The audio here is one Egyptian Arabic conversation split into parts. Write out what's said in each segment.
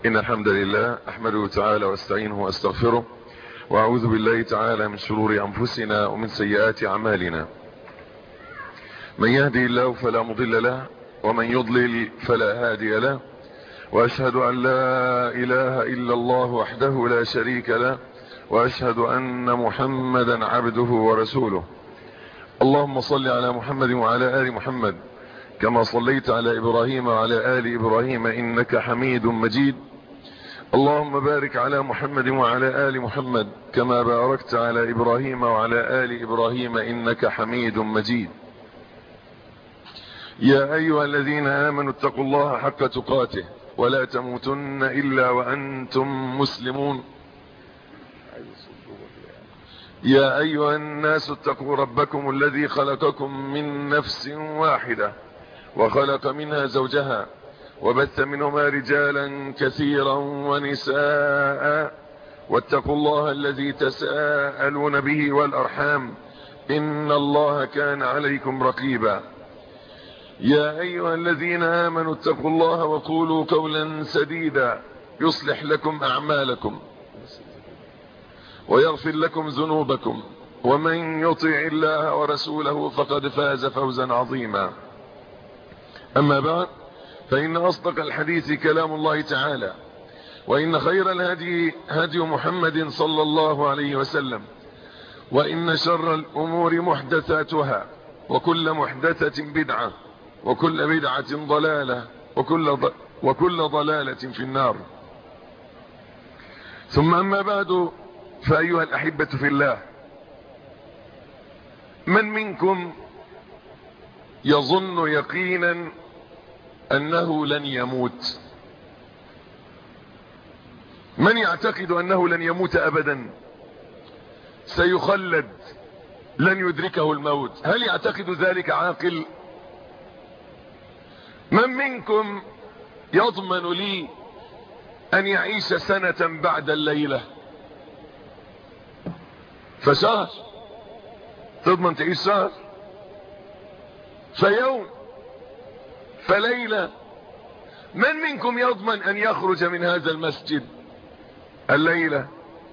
إن الحمد لله أحمده تعالى واستعينه واستغفره وأعوذ بالله تعالى من شرور أنفسنا ومن سيئات أعمالنا من يهدي الله فلا مضل له ومن يضلل فلا هادي له وأشهد أن لا إله إلا الله وحده لا شريك له وأشهد أن محمدا عبده ورسوله اللهم صل على محمد وعلى آل محمد كما صليت على إبراهيم وعلى آل إبراهيم إنك حميد مجيد اللهم بارك على محمد وعلى آل محمد كما باركت على إبراهيم وعلى آل إبراهيم إنك حميد مجيد يا أيها الذين آمنوا اتقوا الله حق تقاته ولا تموتن إلا وأنتم مسلمون يا أيها الناس اتقوا ربكم الذي خلقكم من نفس واحدة وخلق منها زوجها وبث منهما رجالا كثيرا ونساء واتقوا الله الذي تساءلون به والأرحام إن الله كان عليكم رقيبا يا أيها الذين آمنوا اتقوا الله وقولوا قولا سديدا يصلح لكم أعمالكم ويغفر لكم ذنوبكم ومن يطع الله ورسوله فقد فاز فوزا عظيما أما بعد فإن أصدق الحديث كلام الله تعالى وإن خير الهدي هدي محمد صلى الله عليه وسلم وإن شر الأمور محدثاتها وكل محدثة بدعة وكل بدعة ضلالة وكل, ض... وكل ضلالة في النار ثم أما بعد فأيها الأحبة في الله من منكم يظن يقينا أنه لن يموت من يعتقد أنه لن يموت أبدا سيخلد لن يدركه الموت هل يعتقد ذلك عاقل من منكم يضمن لي أن يعيش سنة بعد الليلة فشهر تضمن تعيش شهر فيوم فليلة من منكم يضمن أن يخرج من هذا المسجد الليلة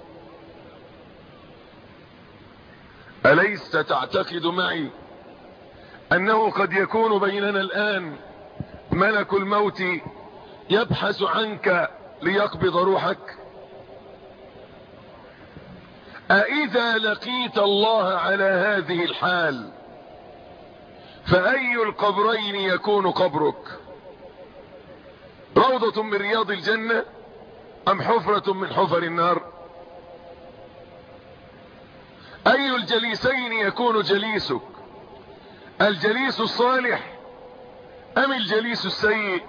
أليس تعتقد معي أنه قد يكون بيننا الآن ملك الموت يبحث عنك ليقبض روحك أإذا لقيت الله على هذه الحال فأي القبرين يكون قبرك روضة من رياض الجنة أم حفرة من حفر النار أي الجليسين يكون جليسك الجليس الصالح أم الجليس السيء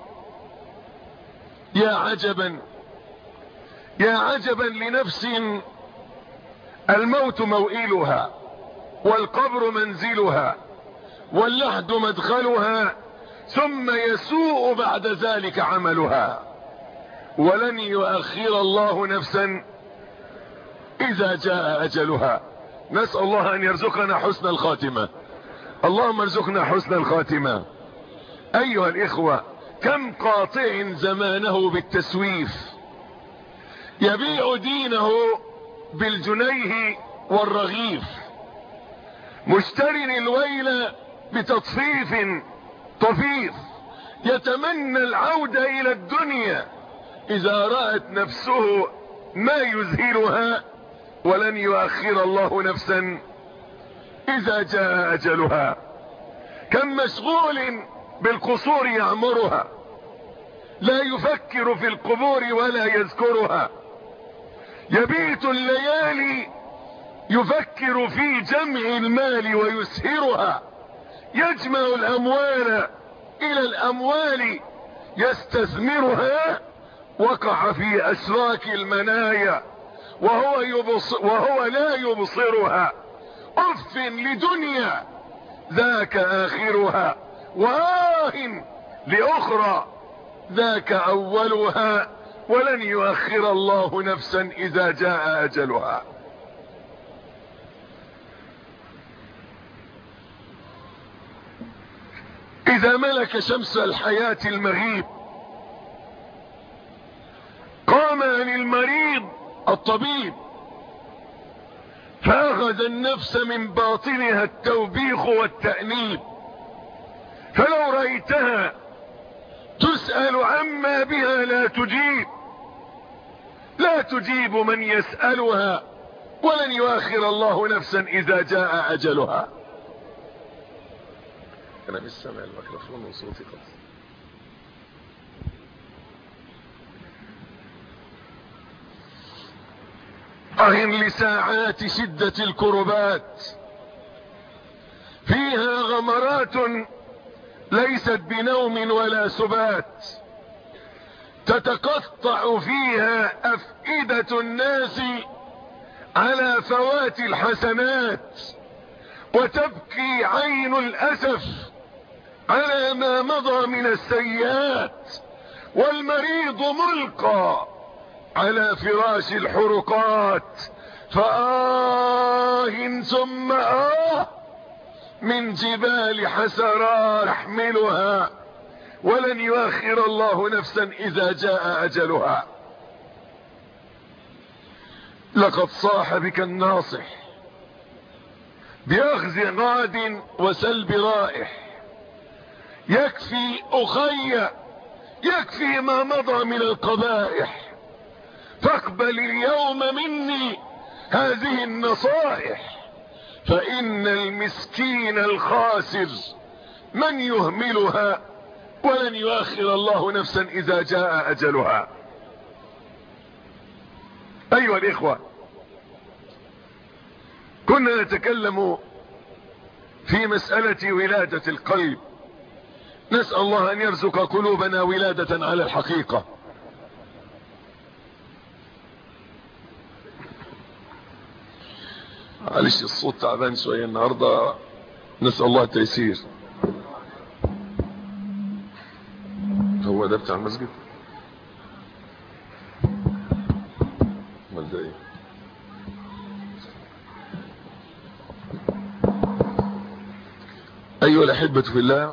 يا عجبا يا عجبا لنفس الموت موئلها والقبر منزلها واللحد مدخلها ثم يسوء بعد ذلك عملها ولن يؤخر الله نفسا إذا جاء أجلها نسأل الله أن يرزقنا حسن الخاتمة اللهم ارزقنا حسن الخاتمة أيها الإخوة كم قاطع زمانه بالتسويف يبيع دينه بالجنيه والرغيف مشتر الويل بتطفيف طفيف يتمنى العودة إلى الدنيا إذا رأت نفسه ما يذهلها ولن يؤخر الله نفسا إذا جاء أجلها كم مشغول بالقصور يعمرها لا يفكر في القبور ولا يذكرها يبيت الليالي يفكر في جمع المال ويسهرها يجمع الأموال إلى الأموال يستثمرها وقع في أشراك المنايا وهو, يبص وهو لا يبصرها أف لدنيا ذاك آخرها وآه لأخرى ذاك أولها ولن يؤخر الله نفسا إذا جاء أجلها إذا ملك شمس الحياة المغيب زمان المريض الطبيب فاخذ النفس من باطنها التوبيخ والتأنيب فلو رأيتها تسأل عما بها لا تجيب لا تجيب من يسألها ولن يؤخر الله نفسا اذا جاء اجلها انا مش سامع الميكروفون وصوتي خالص أهن لساعات شدة الكربات فيها غمرات ليست بنوم ولا سبات تتقطع فيها أفئدة الناس على فوات الحسنات وتبكي عين الأسف على ما مضى من السيئات والمريض ملقى على فراش الحرقات فآه ثم آه من جبال حسرات تحملها ولن يؤخر الله نفسا إذا جاء أجلها لقد صاح بك الناصح بأخذ غاد وسلب رائح يكفي أخي يكفي ما مضى من القبائح فاقبل اليوم مني هذه النصائح فإن المسكين الخاسر من يهملها ولن يؤخر الله نفسا إذا جاء أجلها أيها الإخوة كنا نتكلم في مسألة ولادة القلب نسأل الله أن يرزق قلوبنا ولادة على الحقيقة معلش الصوت تعبان شوية النهاردة نسأل الله التيسير هو ده بتاع المسجد امال ده ايه ايها الاحبة في الله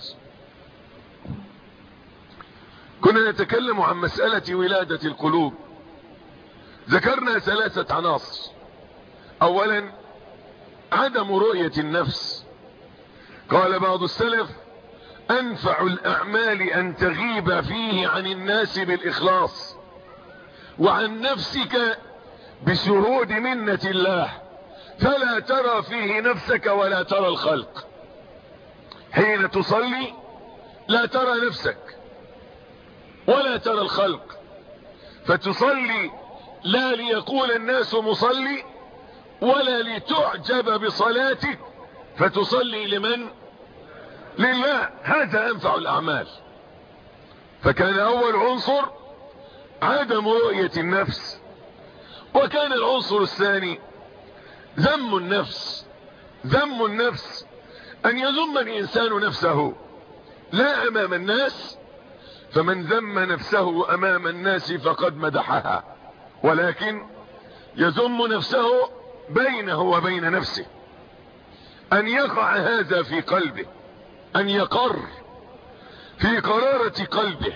كنا نتكلم عن مسألة ولادة القلوب ذكرنا ثلاثة عناصر اولا عدم رؤية النفس قال بعض السلف انفع الاعمال ان تغيب فيه عن الناس بالاخلاص وعن نفسك بشهود منة الله فلا ترى فيه نفسك ولا ترى الخلق حين تصلي لا ترى نفسك ولا ترى الخلق فتصلي لا ليقول الناس مصلي ولا لتعجب بصلاتك فتصلي لمن لله هذا انفع الاعمال فكان اول عنصر عدم رؤية النفس وكان العنصر الثاني ذم النفس ذم النفس ان يذم الانسان نفسه لا امام الناس فمن ذم نفسه امام الناس فقد مدحها ولكن يذم نفسه بينه وبين نفسه ان يقع هذا في قلبه ان يقر في قرارة قلبه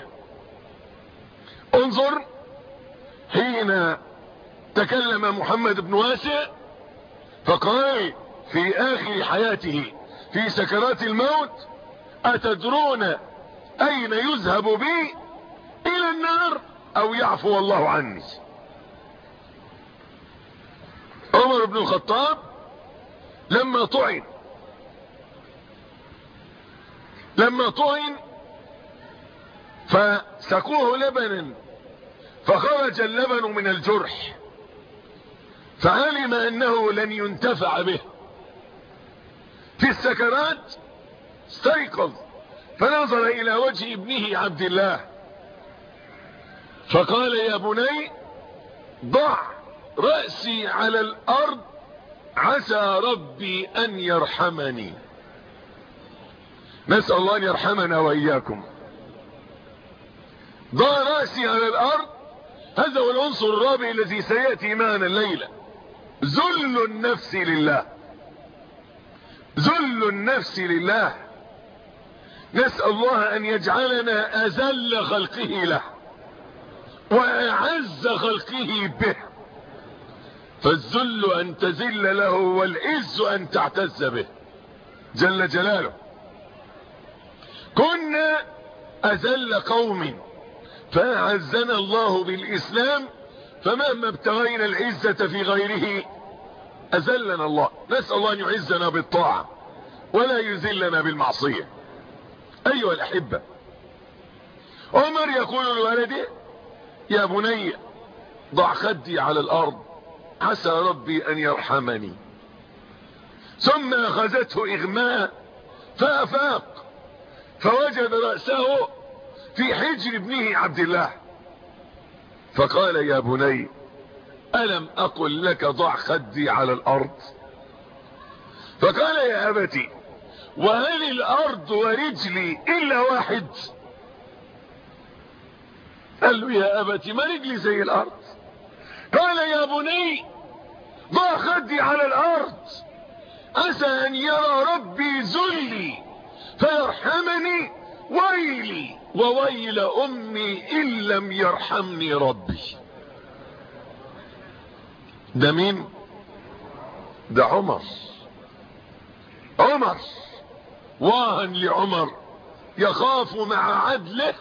انظر حين تكلم محمد بن واسع فقال في اخر حياته في سكرات الموت اتدرون اين يذهب بي الى النار او يعفو الله عني عمر بن الخطاب لما طعن لما طعن فسقوه لبنا فخرج اللبن من الجرح فعلم انه لن ينتفع به في السكرات استيقظ فنظر الى وجه ابنه عبد الله فقال يا بني ضع رأسي على الارض عسى ربي ان يرحمني نسأل الله ان يرحمنا واياكم ضع رأسي على الارض هذا هو العنصر الرابع الذي سيأتي معنا الليلة ذل النفس لله ذل النفس لله نسأل الله ان يجعلنا اذل خلقه له وأعز خلقه به فالذل أن تذل له والعز أن تعتز به جل جلاله كنا أذل قوم فأعزنا الله بالإسلام فمهما ابتغينا العزة في غيره أذلنا الله نسأل الله أن يعزنا بالطاعة ولا يذلنا بالمعصية أيها الأحبة عمر يقول لولده يا بني ضع خدي على الأرض عسى ربي أن يرحمني ثم أخذته إغماء فأفاق فوجد رأسه في حجر ابنه عبد الله فقال يا بني ألم أقل لك ضع خدي على الأرض فقال يا أبتي وهل الأرض ورجلي إلا واحد قال له يا أبتي ما رجلي زي الأرض قال يا بني ضع خدي على الأرض عسى أن يرى ربي ذلي فيرحمني ويلي وويل أمي إن لم يرحمني ربي ده مين ده عمر عمر واهن لعمر يخاف مع عدله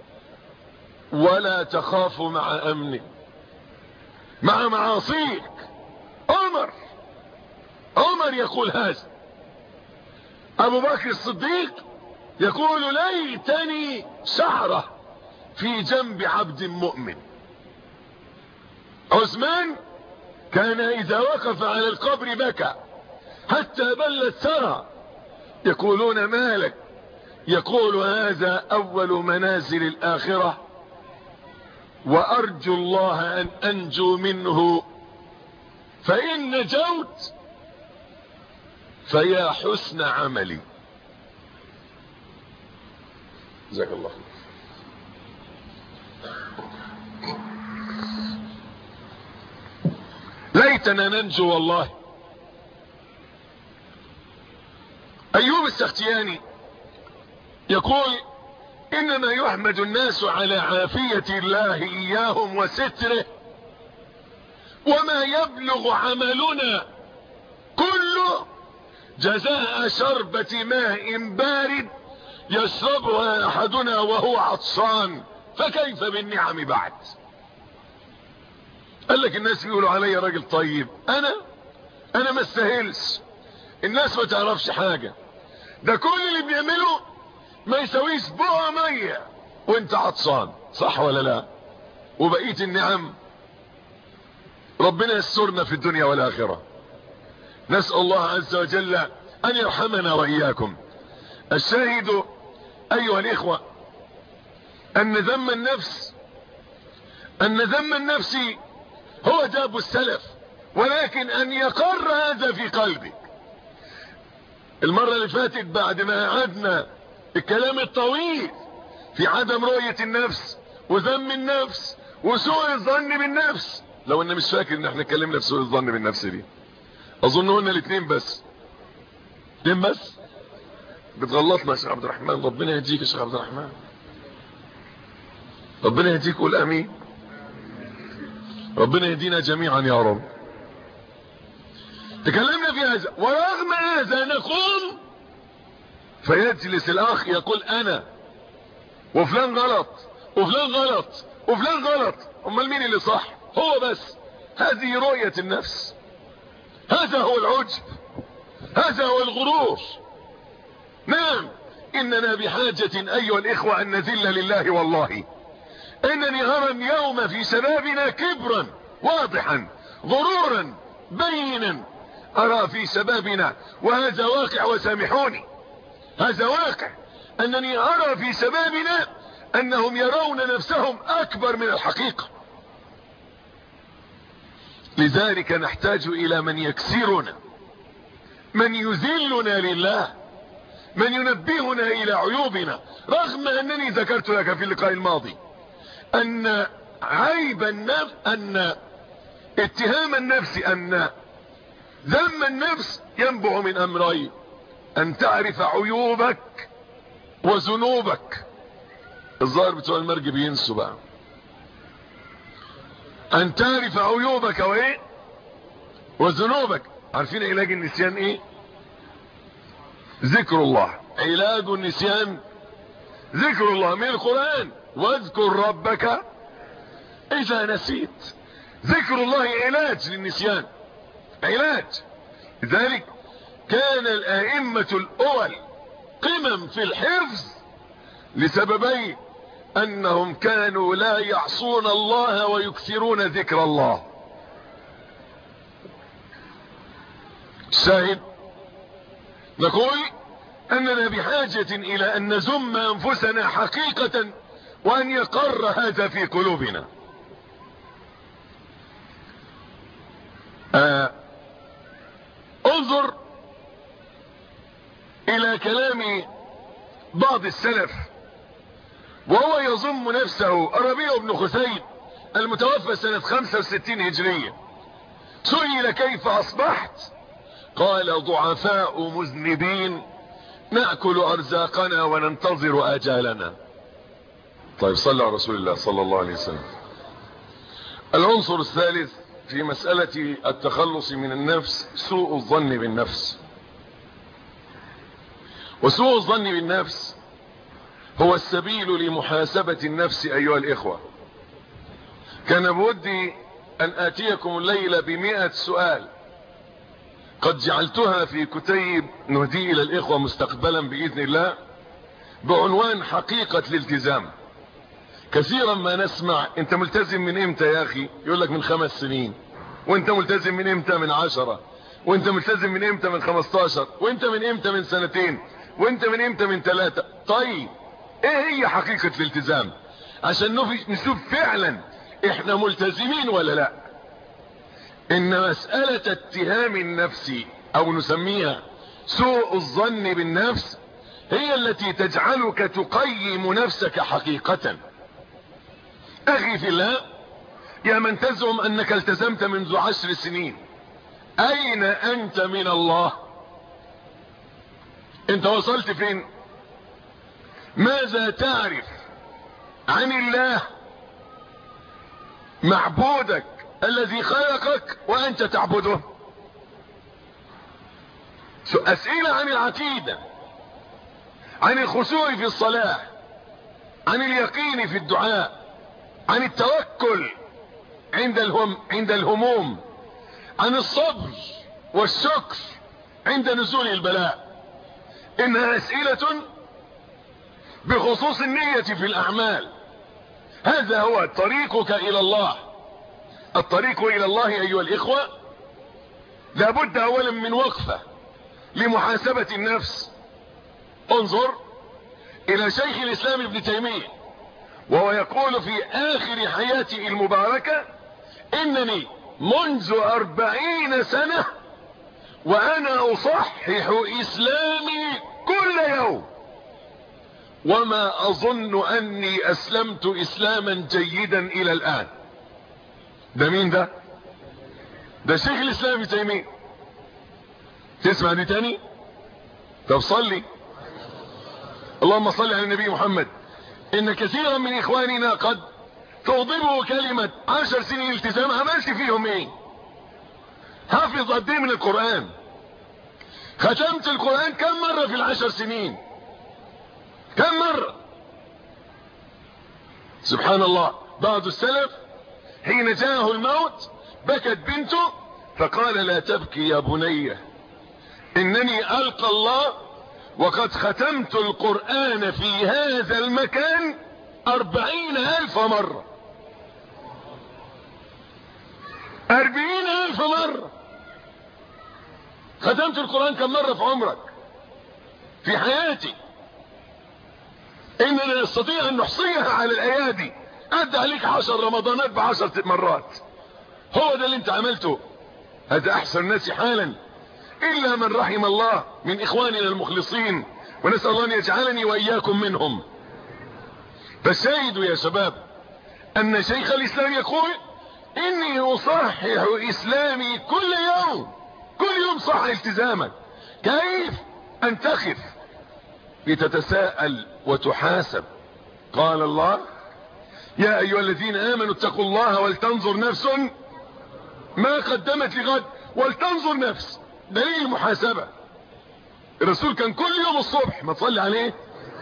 ولا تخاف مع امنه مع معاصيك عمر عمر يقول هذا ابو بكر الصديق يقول ليتني شعرة في جنب عبد مؤمن عثمان كان اذا وقف على القبر بكى حتى بلت ثرى يقولون مالك يقول هذا اول منازل الاخرة وارجو الله ان انجو منه فان نجوت فيا حسن عملي جزاك الله خير ليتنا ننجو والله ايوب السختياني يقول انما يحمد الناس على عافية الله اياهم وستره وما يبلغ عملنا كله جزاء شربة ماء بارد يشربها احدنا وهو عطشان فكيف بالنعم بعد قال لك الناس بيقولوا علي راجل طيب انا انا ما استاهلش الناس ما تعرفش حاجة ده كل اللي بيعمله ما يسويش بقى مية وانت عطشان صح ولا لا وبقية النعم ربنا يسترنا في الدنيا والاخرة نسأل الله عز وجل ان يرحمنا واياكم الشاهد ايها الاخوة ان ذم النفس ان ذم النفس هو داب السلف ولكن ان يقر هذا في قلبك المرة اللي فاتت بعد ما قعدنا الكلام الطويل في عدم رؤية النفس وذم النفس وسوء الظن بالنفس لو انا مش فاكر ان احنا اتكلمنا في سوء الظن بالنفس دي اظن قلنا الاثنين بس اثنين بس بتغلطنا يا شيخ عبد الرحمن ربنا يهديك يا شيخ عبد الرحمن ربنا يهديك قول امين ربنا يهدينا جميعا يا رب تكلمنا في هذا ورغم هذا نقوم فيجلس الاخ يقول انا وفلان غلط وفلان غلط وفلان غلط امال مين اللي صح هو بس هذه رؤية النفس هذا هو العجب هذا هو الغرور نعم اننا بحاجة ايها الاخوة ان نذل لله والله انني ارى اليوم في شبابنا كبرا واضحا غرورا بينا ارى في شبابنا وهذا واقع وسامحوني هذا واقع انني ارى في شبابنا انهم يرون نفسهم اكبر من الحقيقة لذلك نحتاج الى من يكسرنا من يذلنا لله من ينبهنا الى عيوبنا رغم انني ذكرت لك في اللقاء الماضي ان عيب النفس ان اتهام النفس ان ذم النفس ينبع من امرين ان تعرف عيوبك وذنوبك الظاهر بتوع المرج بينسوا بقى ان تعرف عيوبك وايه وذنوبك عارفين علاج النسيان ايه ذكر الله علاج النسيان ذكر الله من القرآن واذكر ربك اذا نسيت ذكر الله علاج للنسيان علاج لذلك كان الائمة الاول قمم في الحفظ لسببين انهم كانوا لا يعصون الله ويكثرون ذكر الله شاهد نقول اننا بحاجة الى ان نزم انفسنا حقيقة وان يقر هذا في قلوبنا آه انظر الى كلام بعض السلف وهو يظن نفسه ربيع بن خثيم المتوفى سنة 65 هجرية سئل كيف اصبحت قال ضعفاء مذنبين نأكل ارزاقنا وننتظر اجالنا طيب صلى على رسول الله صلى الله عليه وسلم العنصر الثالث في مسألة التخلص من النفس سوء الظن بالنفس وسوء الظن بالنفس هو السبيل لمحاسبة النفس ايها الاخوة كان بودي ان اتيكم الليلة بمئة سؤال قد جعلتها في كتيب نهدي الى الاخوة مستقبلا باذن الله بعنوان حقيقة الالتزام كثيرا ما نسمع انت ملتزم من امتى يا اخي يقول لك من خمس سنين وانت ملتزم من امتى من عشرة وانت ملتزم من امتى من خمستاشر وانت من امتى من سنتين وانت من امتى من ثلاثة طيب ايه هي حقيقة الالتزام عشان نشوف فعلا احنا ملتزمين ولا لا ان مسألة اتهام النفس او نسميها سوء الظن بالنفس هي التي تجعلك تقيم نفسك حقيقة اخي في الله يا من تزعم انك التزمت منذ عشر سنين اين انت من الله انت وصلت فين ماذا تعرف عن الله معبودك الذي خلقك وانت تعبده اسئلة عن العقيدة عن الخشوع في الصلاة عن اليقين في الدعاء عن التوكل عند الهم عند الهموم عن الصبر والشكر عند نزول البلاء انها اسئلة بخصوص النية في الاعمال هذا هو طريقك الى الله الطريق الى الله ايها الاخوة لابد اولا من وقفة لمحاسبة النفس انظر الى شيخ الاسلام ابن تيمية وهو يقول في اخر حياته المباركة انني منذ اربعين سنة وانا اصحح اسلامي كل يوم وما اظن اني اسلمت اسلاما جيدا الى الان ده مين ده ده شيخ الاسلام ابن تيمية تسمع دي تاني طب صلي اللهم صل على النبي محمد ان كثيرا من اخواننا قد تغضبه كلمة عشر سنين التزام عملت فيهم ايه حافظ قد ايه من القرآن ختمت القرآن كم مرة في العشر سنين كم مرة سبحان الله بعض السلف حين جاءه الموت بكت بنته فقال لا تبكي يا بني انني القى الله وقد ختمت القرآن في هذا المكان اربعين الف مرة اربعين الف مرة ختمت القرآن كم مرة في عمرك في حياتي اننا نستطيع ان نحصيها على الايادي ادى عليك عشر رمضانات بعشر مرات هو ده اللي انت عملته هذا احسن الناس حالا الا من رحم الله من اخواننا المخلصين ونسأل الله ان يجعلني واياكم منهم فالشاهد يا شباب ان شيخ الاسلام يقول اني اصحح اسلامي كل يوم كل يوم صح التزامك كيف ان تخف لتتساءل وتحاسب قال الله يا ايها الذين امنوا اتقوا الله ولتنظر نفس ما قدمت لغد ولتنظر نفس دليل المحاسبة الرسول كان كل يوم الصبح ما تصلي عليه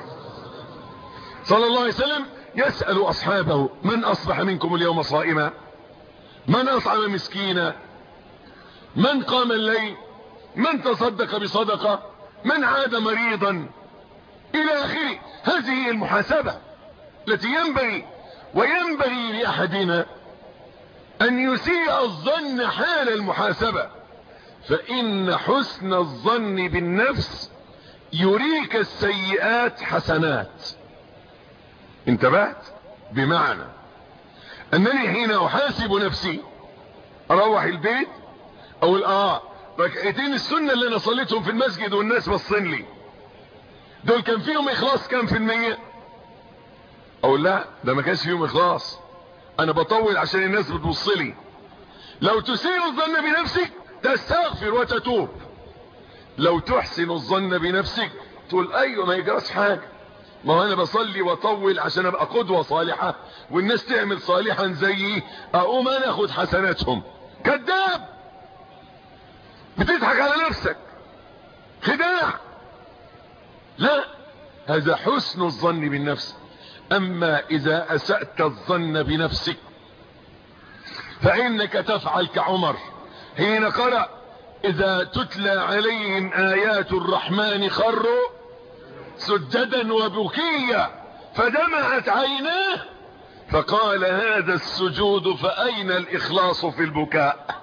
صلى الله عليه وسلم يسأل اصحابه من اصبح منكم اليوم صائما من اطعم مسكينا من قام الليل من تصدق بصدقة من عاد مريضا الى اخره هذه المحاسبة التي ينبغي وينبغي لاحدنا ان يسيء الظن حال المحاسبة فان حسن الظن بالنفس يريك السيئات حسنات انتبهت بمعنى انني حين احاسب نفسي اروح البيت اقول اه ركعتين السنة اللي انا صليتهم في المسجد والناس بصين لي دول كان فيهم اخلاص كام في المية اقول لا ده ما كانش فيهم اخلاص انا بطول عشان الناس بتبص لي لو تسيء الظن بنفسك تستغفر وتتوب لو تحسن الظن بنفسك تقول ايوه ما يجراش حاجة ما هو انا بصلي واطول عشان ابقى قدوة صالحة والناس تعمل صالحا زيي اقوم انا اخد حسناتهم كذاب بتضحك على نفسك خداع لا هذا حسن الظن بالنفس اما اذا اسأت الظن بنفسك فانك تفعل كعمر حين قرأ اذا تتلى عليهم ايات الرحمن خروا سجدا وبكيا فدمعت عيناه فقال هذا السجود فاين الاخلاص في البكاء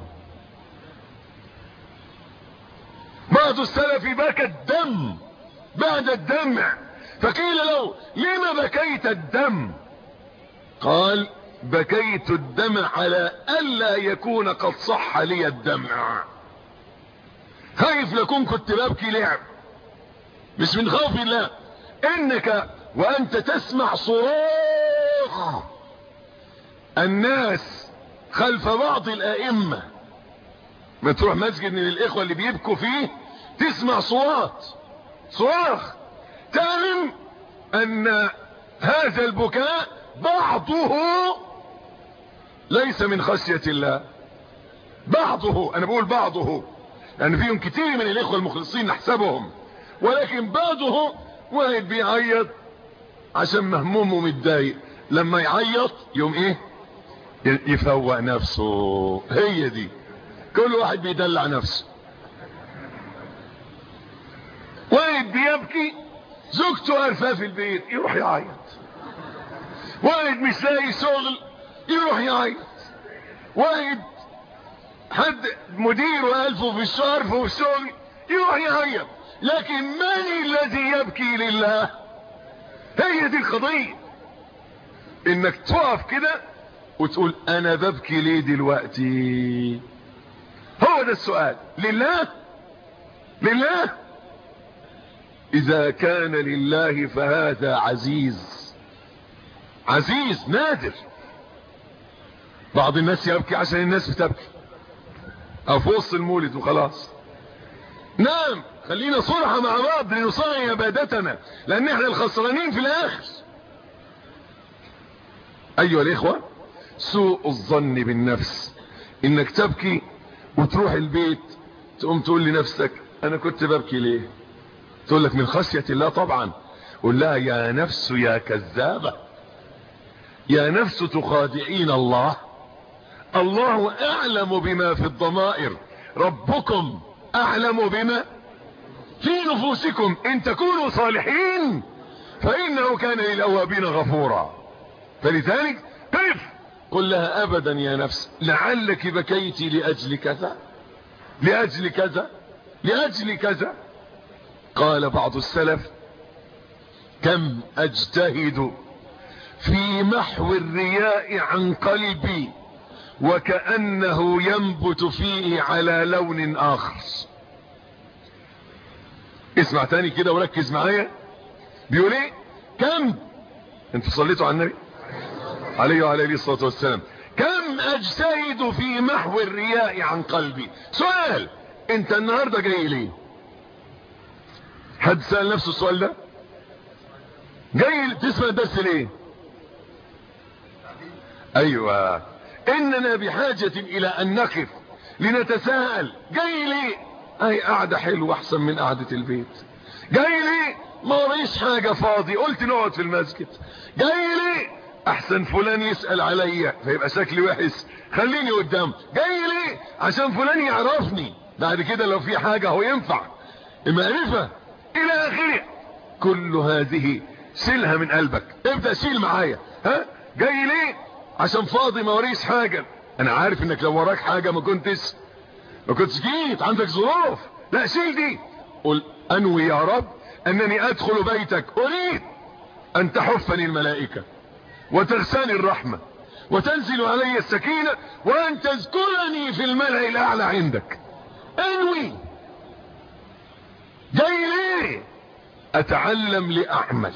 بعض السلف بكى الدم بعد الدمع فقيل له لما بكيت الدم قال بكيت الدمع على الا يكون قد صح لي الدمع خايف لكون كنت ببكي لعب مش من خوف الله انك وانت تسمع صراخ الناس خلف بعض الائمة ما تروح مسجد من الاخوة اللي بيبكوا فيه تسمع صوات صراخ تعلم ان هذا البكاء بعضه ليس من خشية الله بعضه انا بقول بعضه لان فيهم كتير من الاخوة المخلصين نحسبهم ولكن بعضه واحد بيعيط عشان مهموم ومتضايق لما يعيط يوم ايه يفوق نفسه هي دي كل واحد بيدلع نفسه واحد بيبكي زوجته قرفاه في البيت يروح يعيط واحد مش لاقي شغل يروح يعيط واحد حد مدير ألفه في الشهر في الشغل يروح يعيط لكن من الذي يبكي لله هي دي القضية انك تقف كده وتقول انا ببكي ليه دلوقتي هو ده السؤال لله لله اذا كان لله فهذا عزيز عزيز نادر بعض الناس يبكي عشان الناس بتبكي او في وسط المولد وخلاص نعم خلينا صلحة مع بعض لنصنع عبادتنا لان احنا الخسرانين في الاخر ايها الاخوة سوء الظن بالنفس انك تبكي وتروح البيت تقوم تقول لنفسك انا كنت ببكي ليه تقول لك من خشية الله طبعا قول لها يا نفس يا كذابة يا نفس تخادعين الله الله اعلم بما في الضمائر ربكم اعلم بما في نفوسكم ان تكونوا صالحين فانه كان للاوابين غفورا فلذلك قف قل لها ابدا يا نفس لعلك بكيت لاجل كذا لاجل كذا لاجل كذا قال بعض السلف كم اجتهد في محو الرياء عن قلبي وكأنه ينبت فيه على لون اخر اسمع تاني كده وركز معايا بيقول ايه كم انتوا صليتوا على النبي عليه وعلى اله الصلاه والسلام كم اجتهد في محو الرياء عن قلبي سؤال انت النهارده جاي ليه حد سأل نفسه السؤال ده جاي تسمع الدرس ليه ايوه اننا بحاجة الى ان نقف لنتساءل جاي ليه اي قعدة حلوة احسن من قعدة البيت جاي ليه ما وريش حاجة فاضي قلت نقعد في المسجد جاي ليه احسن فلان يسأل عليا فيبقى شكلي وحش خليني قدام جاي ليه عشان فلان يعرفني بعد كده لو في حاجة هو ينفع المعرفة الى اخره كل هذه شيلها من قلبك ابدأ شيل معايا ها جاي ليه عشان فاضي ما وريش حاجة انا عارف انك لو وراك حاجة ما كنتش ما كنتش جيت عندك ظروف لا شيل دي قل انوي يا رب انني ادخل بيتك اريد ان تحفني الملائكة وتغساني الرحمة وتنزل علي السكينة وان تذكرني في الملأ الاعلى عندك انوي جاي ليه اتعلم لاعمل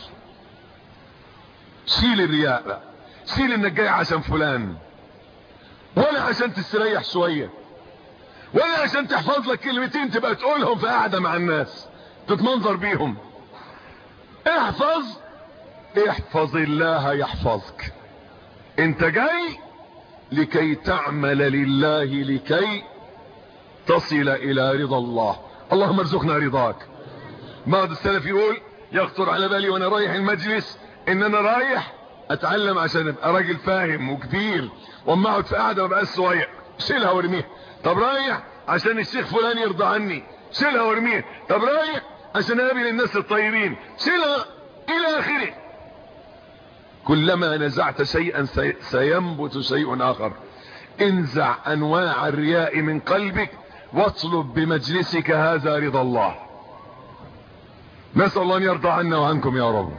شيل الرياء بقى شيل انك جاي عشان فلان ولا عشان تستريح شوية ولا عشان تحفظ لك كلمتين تبقى تقولهم في قاعدة مع الناس تتمنظر بيهم احفظ احفظ الله يحفظك انت جاي لكي تعمل لله لكي تصل الى رضا الله اللهم ارزقنا رضاك بعض السلف يقول يخطر على بالي وانا رايح المجلس ان انا رايح اتعلم عشان ابقى راجل فاهم وكبير واما اقعد في قاعده ما بقاش صغير شيلها وارميها طب رايح عشان الشيخ فلان يرضى عني شيلها وارميها طب رايح عشان اقابل الناس الطيبين شيلها الى اخره كلما نزعت شيئا سينبت شيء اخر انزع انواع الرياء من قلبك واطلب بمجلسك هذا رضا الله نسأل الله ان يرضى عنا وعنكم يا رب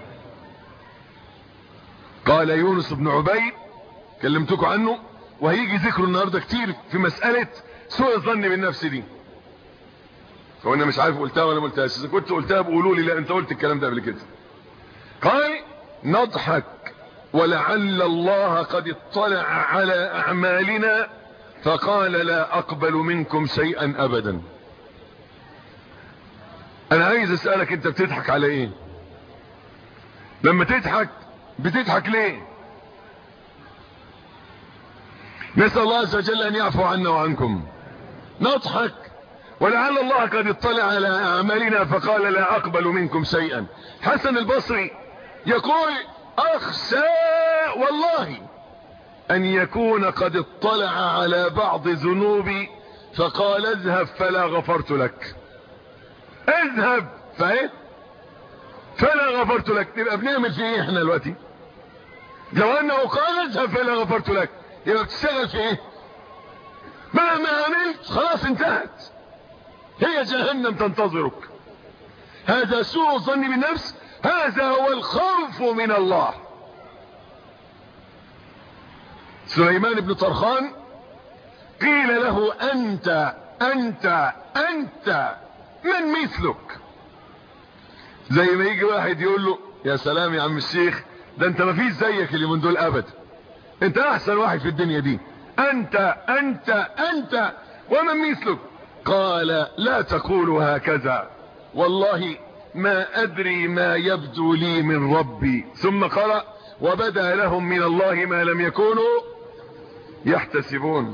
قال يونس بن عبيد كلمتكم عنه وهيجي ذكره النهاردة كتير في مسألة سوء الظن بالنفس دي فانا مش عارف قلتها ولا ما قلتهاش اذا كنت قلتها بقولوا لي لا انت قلت الكلام ده قبل كده قال نضحك ولعل الله قد اطلع على اعمالنا فقال لا اقبل منكم شيئا ابدا انا عايز اسألك انت بتضحك على ايه لما تضحك بتضحك ليه نسأل الله عز وجل ان يعفو عنا وعنكم نضحك ولعل الله قد اطلع على اعمالنا فقال لا اقبل منكم شيئا حسن البصري يقول اخشى والله ان يكون قد اطلع على بعض ذنوبي فقال اذهب فلا غفرت لك اذهب فايه فلا غفرت لك نبقى بنعمل في ايه احنا دلوقتي لو انه قال اذهب فلا غفرت لك يبقى بتشتغل في ايه مهما عملت خلاص انتهت هي جهنم تنتظرك هذا سوء الظن بالنفس هذا هو الخوف من الله سليمان بن طرخان قيل له انت انت انت من مثلك زي ما يجي واحد يقول له يا سلام يا عم الشيخ ده انت ما فيش زيك اللي من دول ابدا انت احسن واحد في الدنيا دي انت انت انت ومن مثلك قال لا تقولوا هكذا والله ما ادري ما يبدو لي من ربي ثم قرأ وبدا لهم من الله ما لم يكونوا يحتسبون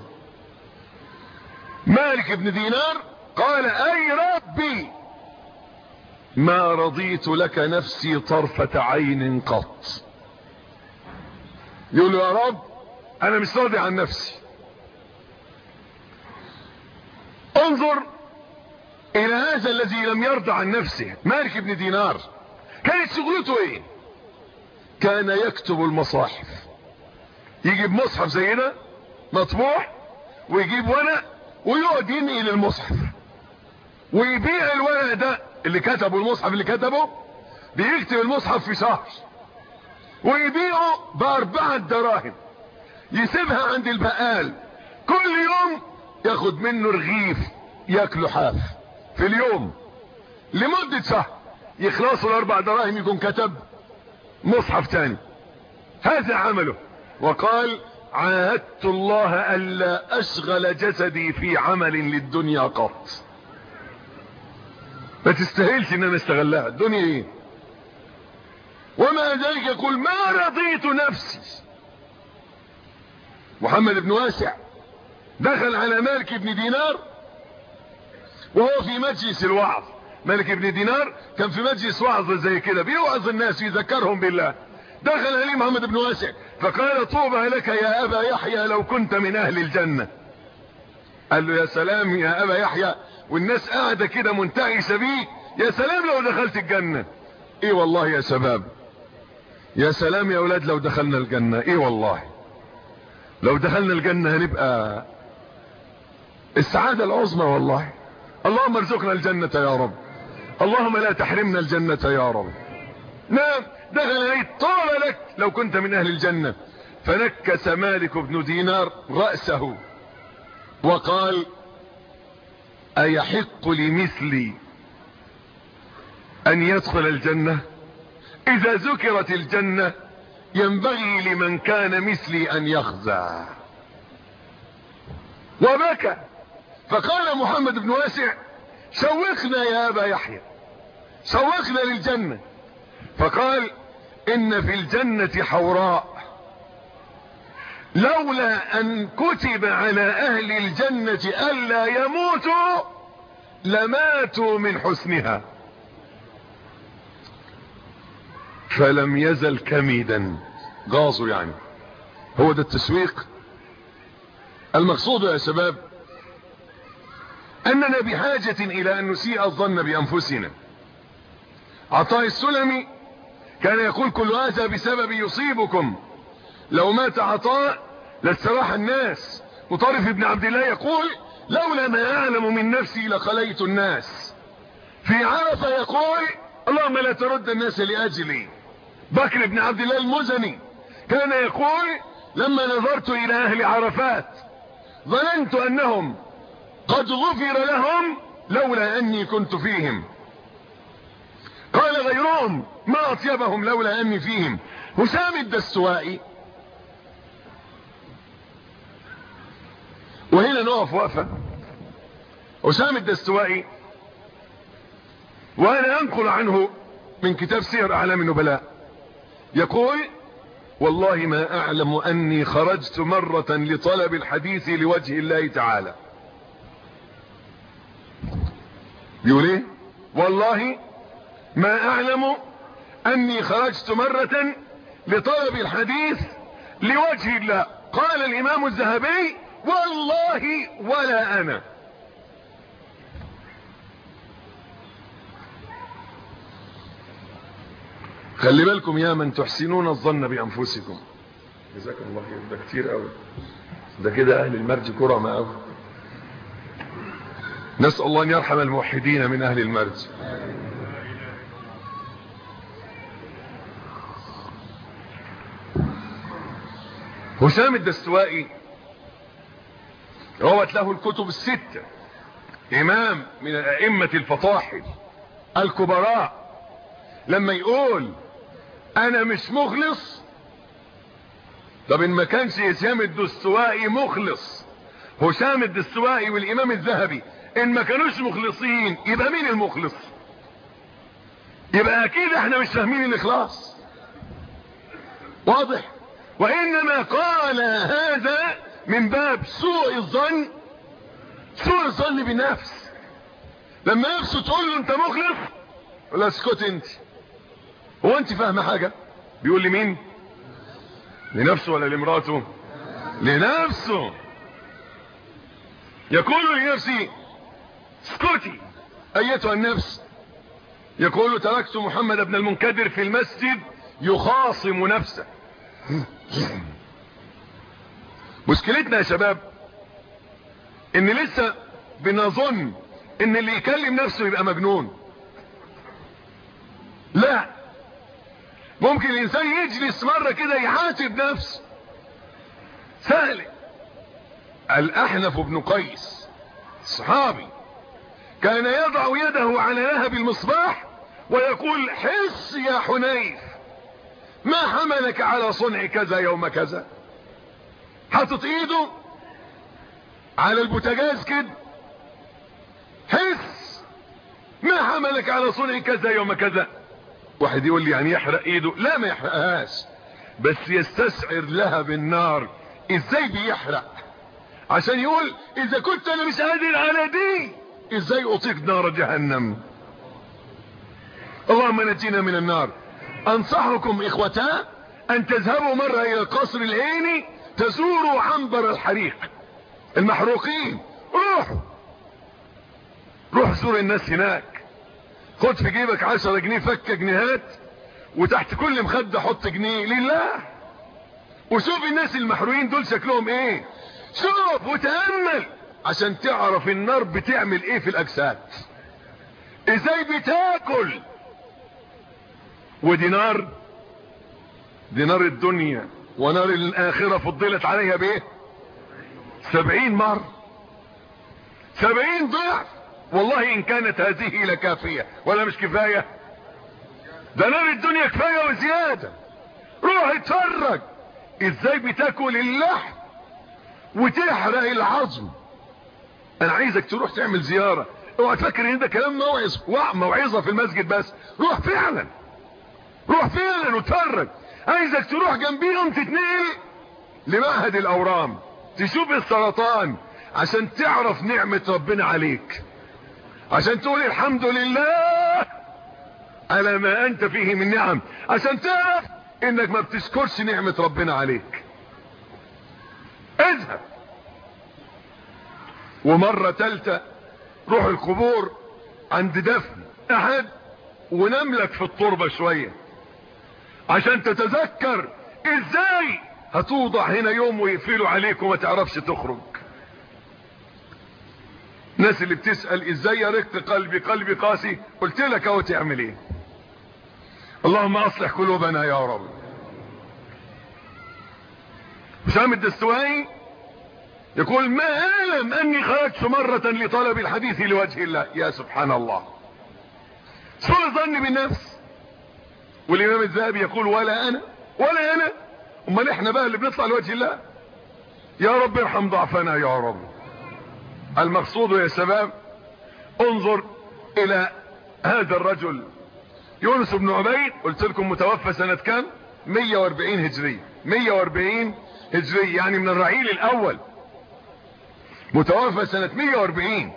مالك بن دينار قال اي ربي ما رضيت لك نفسي طرفة عين قط يقول له يا رب انا مش راضي عن نفسي انظر الى هذا الذي لم يرضى عن نفسه مالك بن دينار كانت شغلته ايه كان يكتب المصاحف يجيب مصحف زينا مطبوع ويجيب ورق ويقعد ينقل المصحف ويبيع الورق ده اللي كتبه المصحف اللي كتبه بيكتب المصحف في شهر ويبيعه باربعة دراهم يسيبها عند البقال كل يوم ياخد منه رغيف ياكله حاف في اليوم لمدة شهر يخلصوا الاربع دراهم يكون كتب مصحف تاني هذا عمله وقال عاهدت الله الا اشغل جسدي في عمل للدنيا قط ما تستاهلش ان انا استغلها الدنيا ايه وما ذلك يقول ما رضيت نفسي محمد بن واسع دخل على مالك بن دينار وهو في مجلس الوعظ مالك بن دينار كان في مجلس وعظ زي كده بيوعظ الناس يذكرهم بالله دخل عليه محمد بن واسع فقال طوبى لك يا ابا يحيى لو كنت من اهل الجنة قال له يا سلام يا ابا يحيى والناس قاعدة كده منتعشة بيه يا سلام لو دخلت الجنة ايه والله يا شباب يا سلام يا اولاد لو دخلنا الجنة ايه والله لو دخلنا الجنة هنبقى السعادة العظمى والله اللهم ارزقنا الجنة يا رب اللهم لا تحرمنا الجنة يا رب نعم دخل عليه طال لك لو كنت من اهل الجنة فنكس مالك بن دينار رأسه وقال ايحق لمثلي ان يدخل الجنة اذا ذكرت الجنة ينبغي لمن كان مثلي ان يخزى وبكى فقال محمد بن واسع شوقنا يا ابا يحيى شوقنا للجنة فقال ان في الجنة حوراء لولا ان كتب على اهل الجنة الا يموتوا لماتوا من حسنها فلم يزل كميدا غاظوا يعني هو ده التسويق المقصود يا شباب اننا بحاجة الى ان نسيء الظن بانفسنا عطاء السلمي كان يقول كل هذا بسبب يصيبكم لو مات عطاء لاستراح الناس مطرف ابن عبد الله يقول لولا ما اعلم من نفسي لخليت الناس في عرفة يقول اللهم لا ترد الناس لاجلي بكر بن عبد الله المزني كان يقول لما نظرت الى اهل عرفات ظننت انهم قد غفر لهم لولا اني كنت فيهم قال غيرهم ما اطيبهم لولا اني فيهم هشام الدستوائي وهنا نقف وقفه هشام الدستوائي وانا انقل عنه من كتاب سير اعلام النبلاء يقول والله ما اعلم اني خرجت مرة لطلب الحديث لوجه الله تعالى يقول ايه والله ما اعلم اني خرجت مرة لطلب الحديث لوجه الله قال الامام الذهبي والله ولا انا خلي بالكم يا من تحسنون الظن بانفسكم جزاكم الله خير ده كتير قوي ده كده اهل المرج كرم قوي نسال الله ان يرحم الموحدين من اهل المرج هشام الدستوائي روت له الكتب الستة امام من الائمة الفطاحل الكبراء لما يقول انا مش مخلص طب ان ما كانش هشام الدستوائي مخلص هشام الدستوائي والامام الذهبي ان ما كانوش مخلصين يبقى مين المخلص يبقى اكيد احنا مش فاهمين الاخلاص واضح وانما قال هذا من باب سوء الظن سوء الظن بالنفس لما نفسه تقول له انت مخلص ولا اسكت انت هو انت فاهمه حاجة بيقول لي مين لنفسه ولا لمراته لنفسه يقول لنفسي اسكتي ايتها النفس يقول تركت محمد بن المنكدر في المسجد يخاصم نفسه مشكلتنا يا شباب ان لسه بنظن ان اللي يكلم نفسه يبقى مجنون لا ممكن الانسان يجلس مرة كده يحاسب نفسه سهل الاحنف بن قيس صحابي كان يضع يده على لهب المصباح ويقول حس يا حنيف ما حملك على صنع كذا يوم كذا حاطط ايده على البوتاجاز كده حس ما حملك على صنع كذا يوم كذا واحد يقول لي يعني يحرق ايده لا ما يحرقهاش بس يستسعر لها بالنار ازاي بيحرق عشان يقول اذا كنت انا مش قادر على دي ازاي اطيق نار جهنم اللهم نجينا من النار انصحكم اخوتا ان تذهبوا مرة الى القصر العيني تزوروا عنبر الحريق المحروقين روحوا روح زور الناس هناك خد في جيبك عشرة جنيه فك جنيهات وتحت كل مخدة حط جنيه لله وشوف الناس المحروقين دول شكلهم ايه شوف وتأمل عشان تعرف النار بتعمل ايه في الاجساد ازاي بتاكل ودي نار دي نار الدنيا ونار الاخرة فضلت عليها بايه سبعين مر سبعين ضعف والله ان كانت هذه لكافية ولا مش كفاية ده نار الدنيا كفاية وزيادة روح اتفرج ازاي بتاكل اللحم وتحرق العظم انا عايزك تروح تعمل زيارة اوعى تفكر ان ده كلام موعظ موعظة في المسجد بس روح فعلا روح فعلا وتفرج عايزك تروح جنبيهم تتنقل لمعهد الاورام تشوف السرطان عشان تعرف نعمة ربنا عليك عشان تقول الحمد لله على ما انت فيه من نعم عشان تعرف انك ما بتشكرش نعمة ربنا عليك اذهب ومرة تالتة روح القبور عند دفن احد ونملك في التربة شوية عشان تتذكر ازاي هتوضع هنا يوم ويقفلوا عليك وما تعرفش تخرج الناس اللي بتسأل ازاي يرق قلبي قلبي قاسي قلت لك اهو تعمل ايه اللهم اصلح قلوبنا يا رب حسام الدستوائي يقول ما اعلم اني خرجت مرة لطلب الحديث لوجه الله يا سبحان الله سوء ظني بالنفس والامام الذهبي يقول ولا انا ولا انا امال احنا بقى اللي بنطلع لوجه الله يا رب ارحم ضعفنا يا رب المقصود يا شباب انظر الى هذا الرجل يونس بن عبيد قلت لكم متوفى سنة كام 140 هجرية 140 هجرية يعني من الرعيل الاول متوفى سنة 140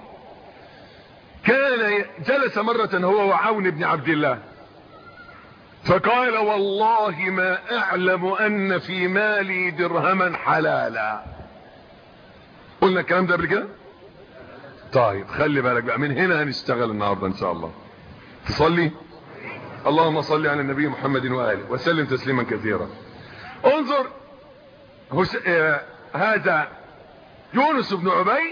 كان جلس مرة هو وعون بن عبد الله فقال والله ما اعلم ان في مالي درهما حلالا قلنا الكلام ده قبل كده طيب خلي بالك بقى من هنا هنشتغل النهاردة ان شاء الله تصلي اللهم صل على النبي محمد وآله وسلم تسليما كثيرا انظر هس... آه... هذا يونس بن عبيد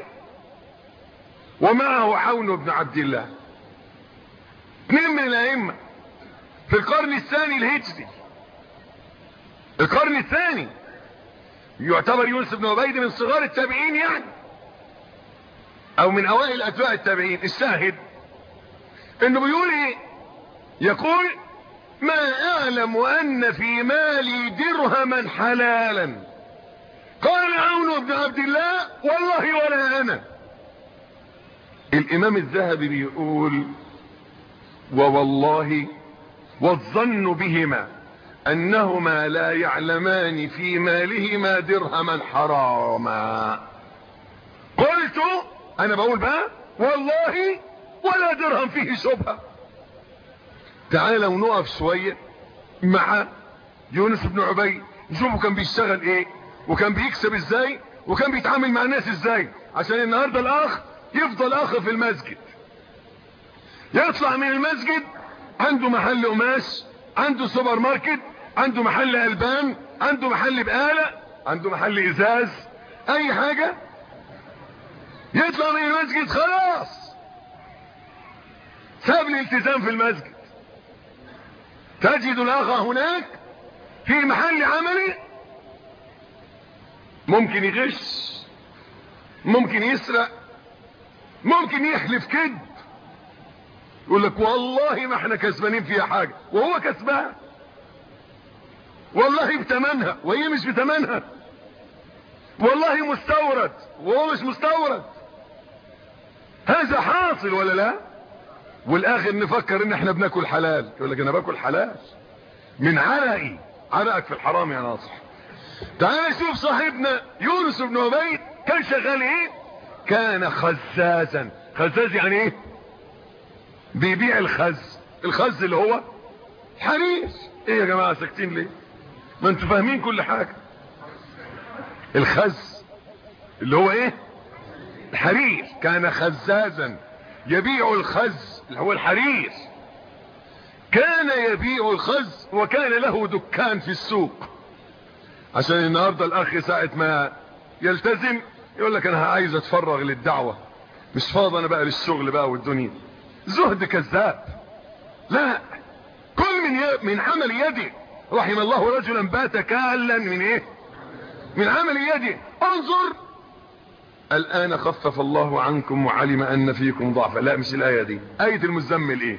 ومعه عون بن عبد الله اثنين من الائمه في القرن الثاني الهجري القرن الثاني يعتبر يونس بن عبيد من صغار التابعين يعني او من اوائل اتباع التابعين الشاهد انه بيقول ايه يقول ما اعلم ان في مالي درهما حلالا قال عون بن عبد الله والله ولا انا الامام الذهبي بيقول ووالله والظن بهما انهما لا يعلمان في مالهما درهما حراما قلت انا بقول بقى والله ولا درهم فيه شبهة تعالوا ونقف شوية مع يونس بن عبيد نشوفه كان بيشتغل ايه وكان بيكسب ازاي وكان بيتعامل مع الناس ازاي عشان النهاردة الاخ يفضل اخ في المسجد يطلع من المسجد عنده محل قماش عنده سوبر ماركت عنده محل البان عنده محل بقالة عنده محل ازاز اي حاجة يطلع من المسجد خلاص ساب الالتزام في المسجد تجد الاخ هناك في محل عملي ممكن يغش ممكن يسرق ممكن يحلف كذب يقول لك والله ما احنا كسبانين فيها حاجة وهو كسبان والله بتمنها وهي مش بتمنها والله مستورد وهو مش مستورد هذا حاصل ولا لا والاخر نفكر ان احنا بناكل حلال يقول لك انا باكل حلال من عرقي عرقك في الحرام يا ناصح تعال شوف صاحبنا يونس بن عبيد كان شغال ايه كان خزازا خزاز يعني ايه بيبيع الخز الخز اللي هو حرير ايه يا جماعة ساكتين ليه ما انتوا فاهمين كل حاجة الخز اللي هو ايه الحرير كان خزازا يبيع الخز اللي هو الحرير كان يبيع الخز وكان له دكان في السوق عشان النهاردة الاخ ساعة ما يلتزم يقول لك انا عايز اتفرغ للدعوة مش فاضي انا بقى للشغل بقى والدنيا زهد كذاب لا كل من ي... من عمل يدي رحم الله رجلا بات كالا من ايه من عمل يدي انظر الان خفف الله عنكم وعلم ان فيكم ضعفا لا مش الايه دي ايه المزمل ايه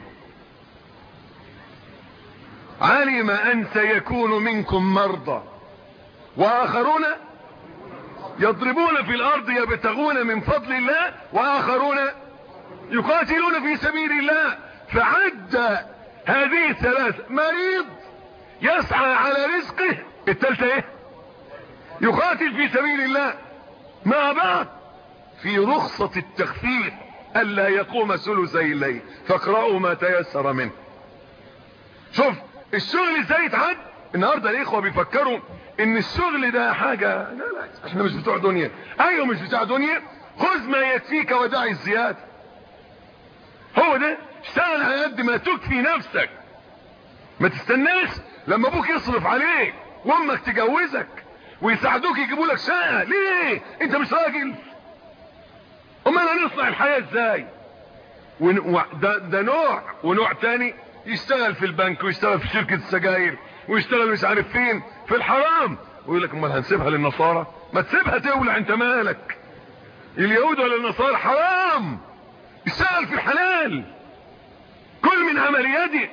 علم ان سيكون منكم مرضى واخرون يضربون في الارض يبتغون من فضل الله واخرون يقاتلون في سبيل الله فعد هذه الثلاث مريض يسعى على رزقه الثالثه ايه يقاتل في سبيل الله مع بعض في رخصة التخفيف الا يقوم ثلثي الليل فاقرأوا ما تيسر منه شوف الشغل ازاي يتعد النهاردة الاخوة بيفكروا ان الشغل ده حاجة لا لا احنا مش بتوع دنيا ايوه مش بتوع دنيا خذ ما يكفيك ودعي الزيادة هو ده اشتغل على قد ما تكفي نفسك ما تستناش لما ابوك يصرف عليك وامك تجوزك ويساعدوك يجيبوا لك شقه ليه انت مش راجل امال هنصنع الحياه ازاي ون... ده, ده نوع ونوع تاني يشتغل في البنك ويشتغل في شركه السجاير ويشتغل مش عارف فين في الحرام ويقول لك امال هنسيبها للنصارى ما تسيبها تولع انت مالك اليهود ولا النصارى حرام اشتغل في الحلال كل من عمل يدك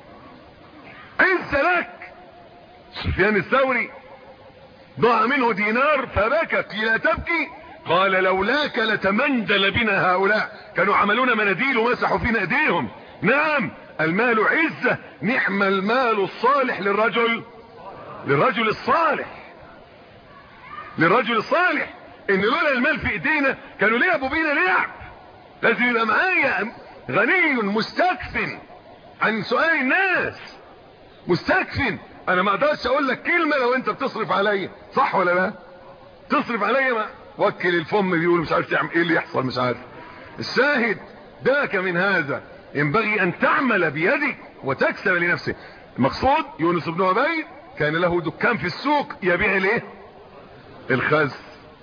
عز لك سفيان الثوري ضاع منه دينار فبكت لا تبكي قال لولاك لتمندل بنا هؤلاء كانوا عملونا مناديل ومسحوا فينا ايديهم نعم المال عزة نعم المال الصالح للرجل للرجل الصالح للرجل الصالح ان لولا المال في ايدينا كانوا لعبوا بينا لعب لازم يبقى معايا غني مستكف عن سؤال الناس مستكف انا ما اقدرش اقول لك كلمة لو انت بتصرف عليا صح ولا لا تصرف عليا ما وكل الفم بيقول مش عارف تعمل ايه اللي يحصل مش عارف الشاهد داك من هذا ينبغي ان تعمل بيدك وتكسب لنفسك المقصود يونس بن عبيد كان له دكان في السوق يبيع الايه الخز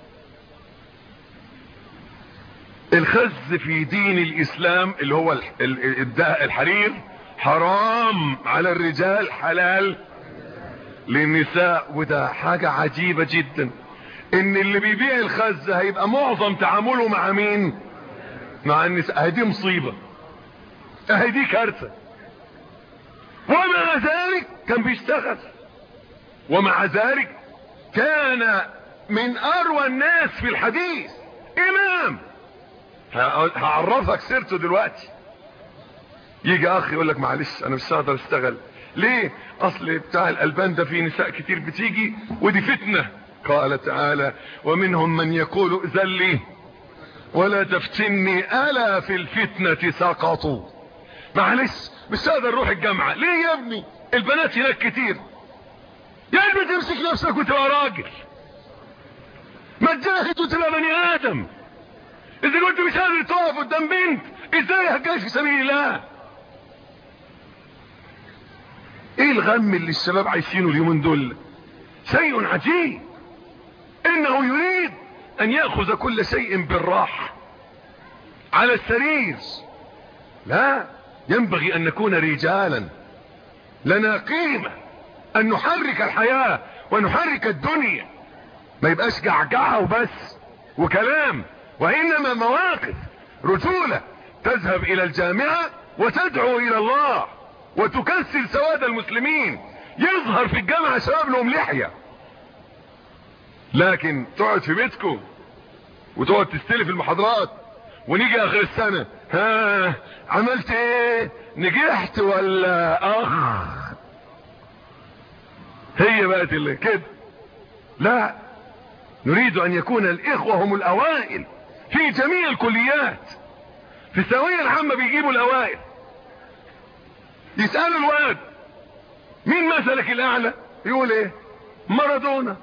الخز في دين الاسلام اللي هو الحرير حرام على الرجال حلال للنساء وده حاجة عجيبة جدا ان اللي بيبيع الخز هيبقى معظم تعامله مع مين مع النساء هدي مصيبة هدي كارثة ومع ذلك كان بيشتغل ومع ذلك كان من اروى الناس في الحديث امام هعرفك سيرته دلوقتي يجي اخ يقول لك معلش انا مش هقدر اشتغل ليه اصل بتاع الالبان ده فيه نساء كتير بتيجي ودي فتنة قال تعالى ومنهم من يقول ذلي ولا تفتني الا في الفتنة سقطوا معلش مش هقدر اروح الجامعة ليه يا ابني البنات هناك كتير يا ابني تمسك نفسك وتبقى راجل ما تجاهد وتبقى بني ادم اذا كنت مش قادر تقف قدام بنت ازاي هتجاهد في سبيل الله ايه الغم اللي الشباب عايشينه اليومين دول شيء عجيب انه يريد ان يأخذ كل شيء بالراحة على السرير لا ينبغي ان نكون رجالا لنا قيمة ان نحرك الحياة ونحرك الدنيا ما يبقاش جعجعة وبس وكلام وانما مواقف رجولة تذهب الى الجامعة وتدعو الى الله وتكسل سواد المسلمين يظهر في الجامعة شباب لهم لحية لكن تقعد في بيتكم وتقعد تستلف المحاضرات ونيجي اخر السنة ها عملت ايه نجحت ولا اخ هي بقت اللي كده لا نريد ان يكون الاخوة هم الاوائل في جميع الكليات في الثانوية العامة بيجيبوا الاوائل يسألوا الواد مين مثلك الاعلى يقول ايه مارادونا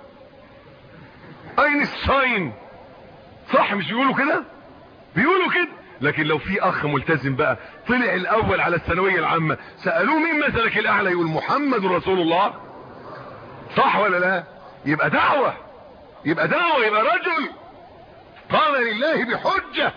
اينشتاين صح مش بيقولوا كده بيقولوا كده لكن لو في اخ ملتزم بقى طلع الاول على الثانوية العامة سألوه مين مثلك الاعلى يقول محمد رسول الله صح ولا لا يبقى دعوة يبقى دعوة يبقى رجل قال لله بحجة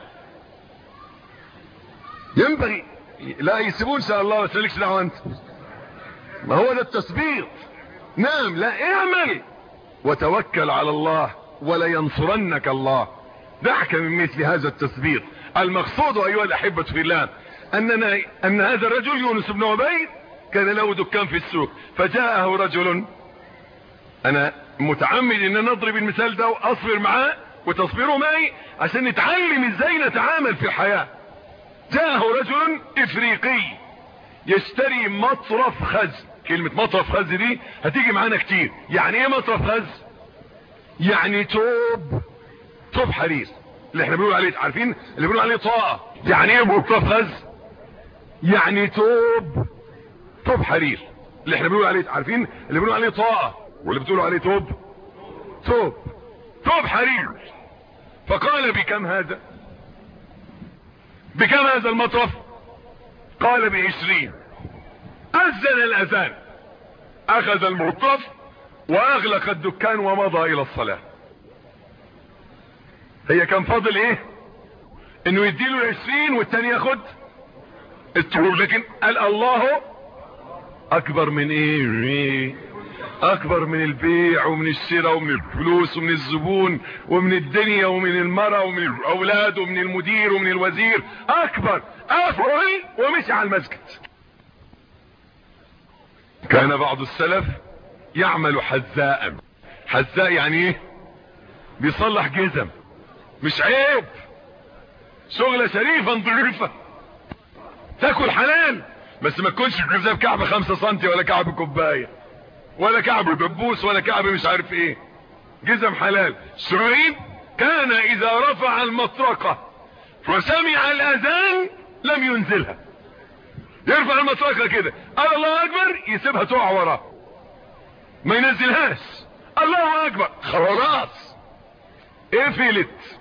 ينبغي لا يسيبون ان شاء الله بس مالكش دعوة انت ما هو ده التثبيط نعم لا اعمل وتوكل على الله ولينصرنك الله دعك من مثل هذا التثبيط المقصود ايها الاحبة في الله اننا ان هذا الرجل يونس بن عبيد كان له دكان في السوق فجاءه رجل انا متعمد ان انا اضرب المثال ده واصبر معاه وتصبروا معي عشان نتعلم ازاي نتعامل في الحياة جاءه رجل افريقي يشتري مطرف خز كلمة مطرف خز دي هتيجي معانا كتير يعني ايه مطرف خز يعني توب توب حرير اللي احنا بنقول عليه عارفين اللي بنقول عليه طاقة يعني ايه مطرف خز يعني توب توب حرير اللي احنا بنقول عليه عارفين اللي بنقول عليه طاقة واللي بتقولوا عليه توب توب توب حرير فقال بكم هذا بكم هذا المطرف قال بعشرين اذن الاذان اخذ المطرف واغلق الدكان ومضى الى الصلاة هي كان فاضل ايه انه يديله العشرين والتاني ياخد التروب لكن قال الله اكبر من ايه اكبر من البيع ومن الشراء ومن الفلوس ومن الزبون ومن الدنيا ومن المرأة ومن الاولاد ومن المدير ومن الوزير اكبر افعل ومشي على المسجد كان بعض السلف يعمل حذاء حذاء يعني ايه بيصلح جزم مش عيب شغلة شريفة نظيفة تاكل حلال بس ما تكونش جزام كعب خمسة سنتي ولا كعب كوباية ولا كعب دبوس ولا كعب مش عارف ايه جزم حلال شعيب كان اذا رفع المطرقة وسمع الاذان لم ينزلها يرفع المطرقة كده قال الله اكبر يسيبها تقع وراه ما ينزلهاش الله اكبر خلاص قفلت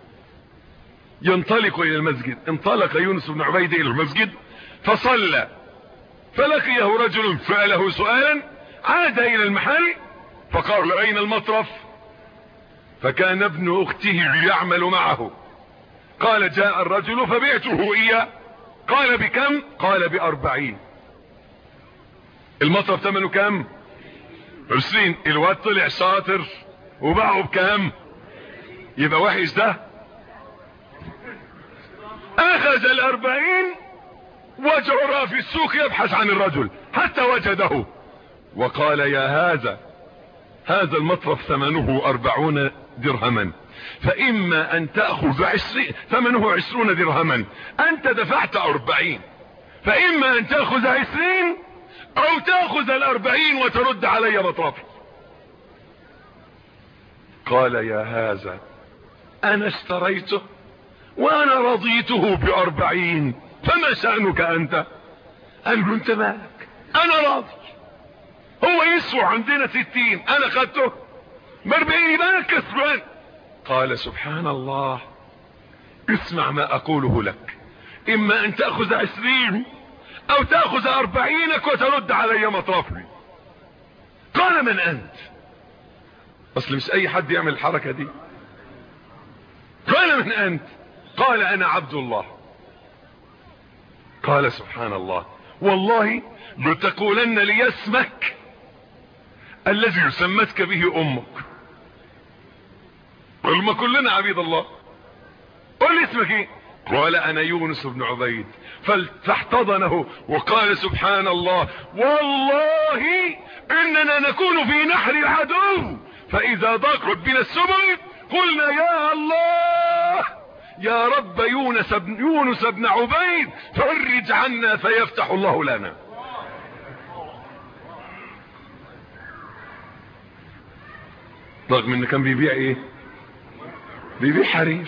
ينطلق الى المسجد انطلق يونس بن عبيد الى المسجد فصلى فلقيه رجل سأله سؤالا عاد الى المحل فقال اين المطرف فكان ابن اخته يعمل معه قال جاء الرجل فبعته اياه قال بكم قال باربعين المطرف ثمنه كم عشرين الواد طلع شاطر وباعه بكم يبقى وحش ده اخذ الاربعين وجعر في السوق يبحث عن الرجل حتى وجده وقال يا هذا هذا المطرف ثمنه اربعون درهما فاما ان تأخذ عشرين ثمنه عشرون درهما انت دفعت اربعين فاما ان تأخذ عشرين او تأخذ الاربعين وترد علي مطرفي قال يا هذا انا اشتريته وانا رضيته باربعين فما شأنك انت قال له انت مالك انا راضي هو يسوى عندنا ستين انا خدته باربعين يبقى انا كسبان قال سبحان الله اسمع ما اقوله لك اما ان تأخذ عشرين او تأخذ اربعينك وترد علي مطرفي قال من انت اصل مش اي حد يعمل الحركة دي قال من انت قال انا عبد الله قال سبحان الله والله لتقولن لي اسمك الذي سمتك به امك قل كلنا عبيد الله قل لي اسمك ايه قال انا يونس بن عبيد فاحتضنه وقال سبحان الله والله اننا نكون في نحر العدو فاذا ضاقت بنا السبل قلنا يا الله يا رب يونس بن, يونس بن عبيد فرج عنا فيفتح الله لنا رغم ان كان بيبيع ايه بيبيع حرير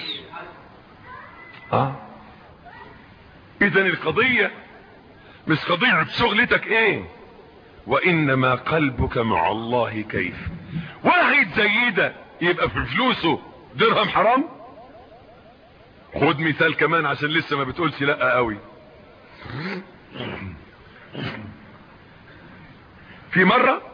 اه اذا القضية مش قضية شغلتك ايه وانما قلبك مع الله كيف واحد زي ده يبقى في فلوسه درهم حرام خد مثال كمان عشان لسه ما بتقولش لا قوي في مرة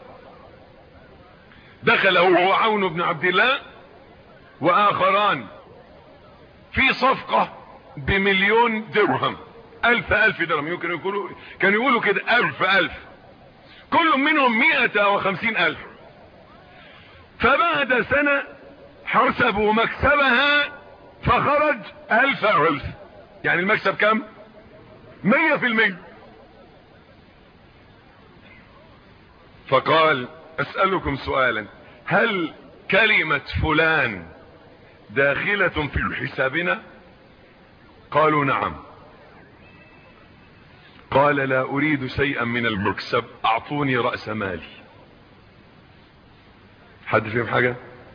دخل هو عون بن عبد الله واخران في صفقة بمليون درهم الف الف درهم يمكن يقولوا كانوا يقولوا كده الف الف كل منهم مئة وخمسين الف فبعد سنة حسبوا مكسبها فخرج الف الف يعني المكسب كم مية في المية فقال اسألكم سؤالا هل كلمة فلان داخلة في حسابنا قالوا نعم قال لا اريد شيئا من المكسب اعطوني رأس مالي حد فيهم حاجة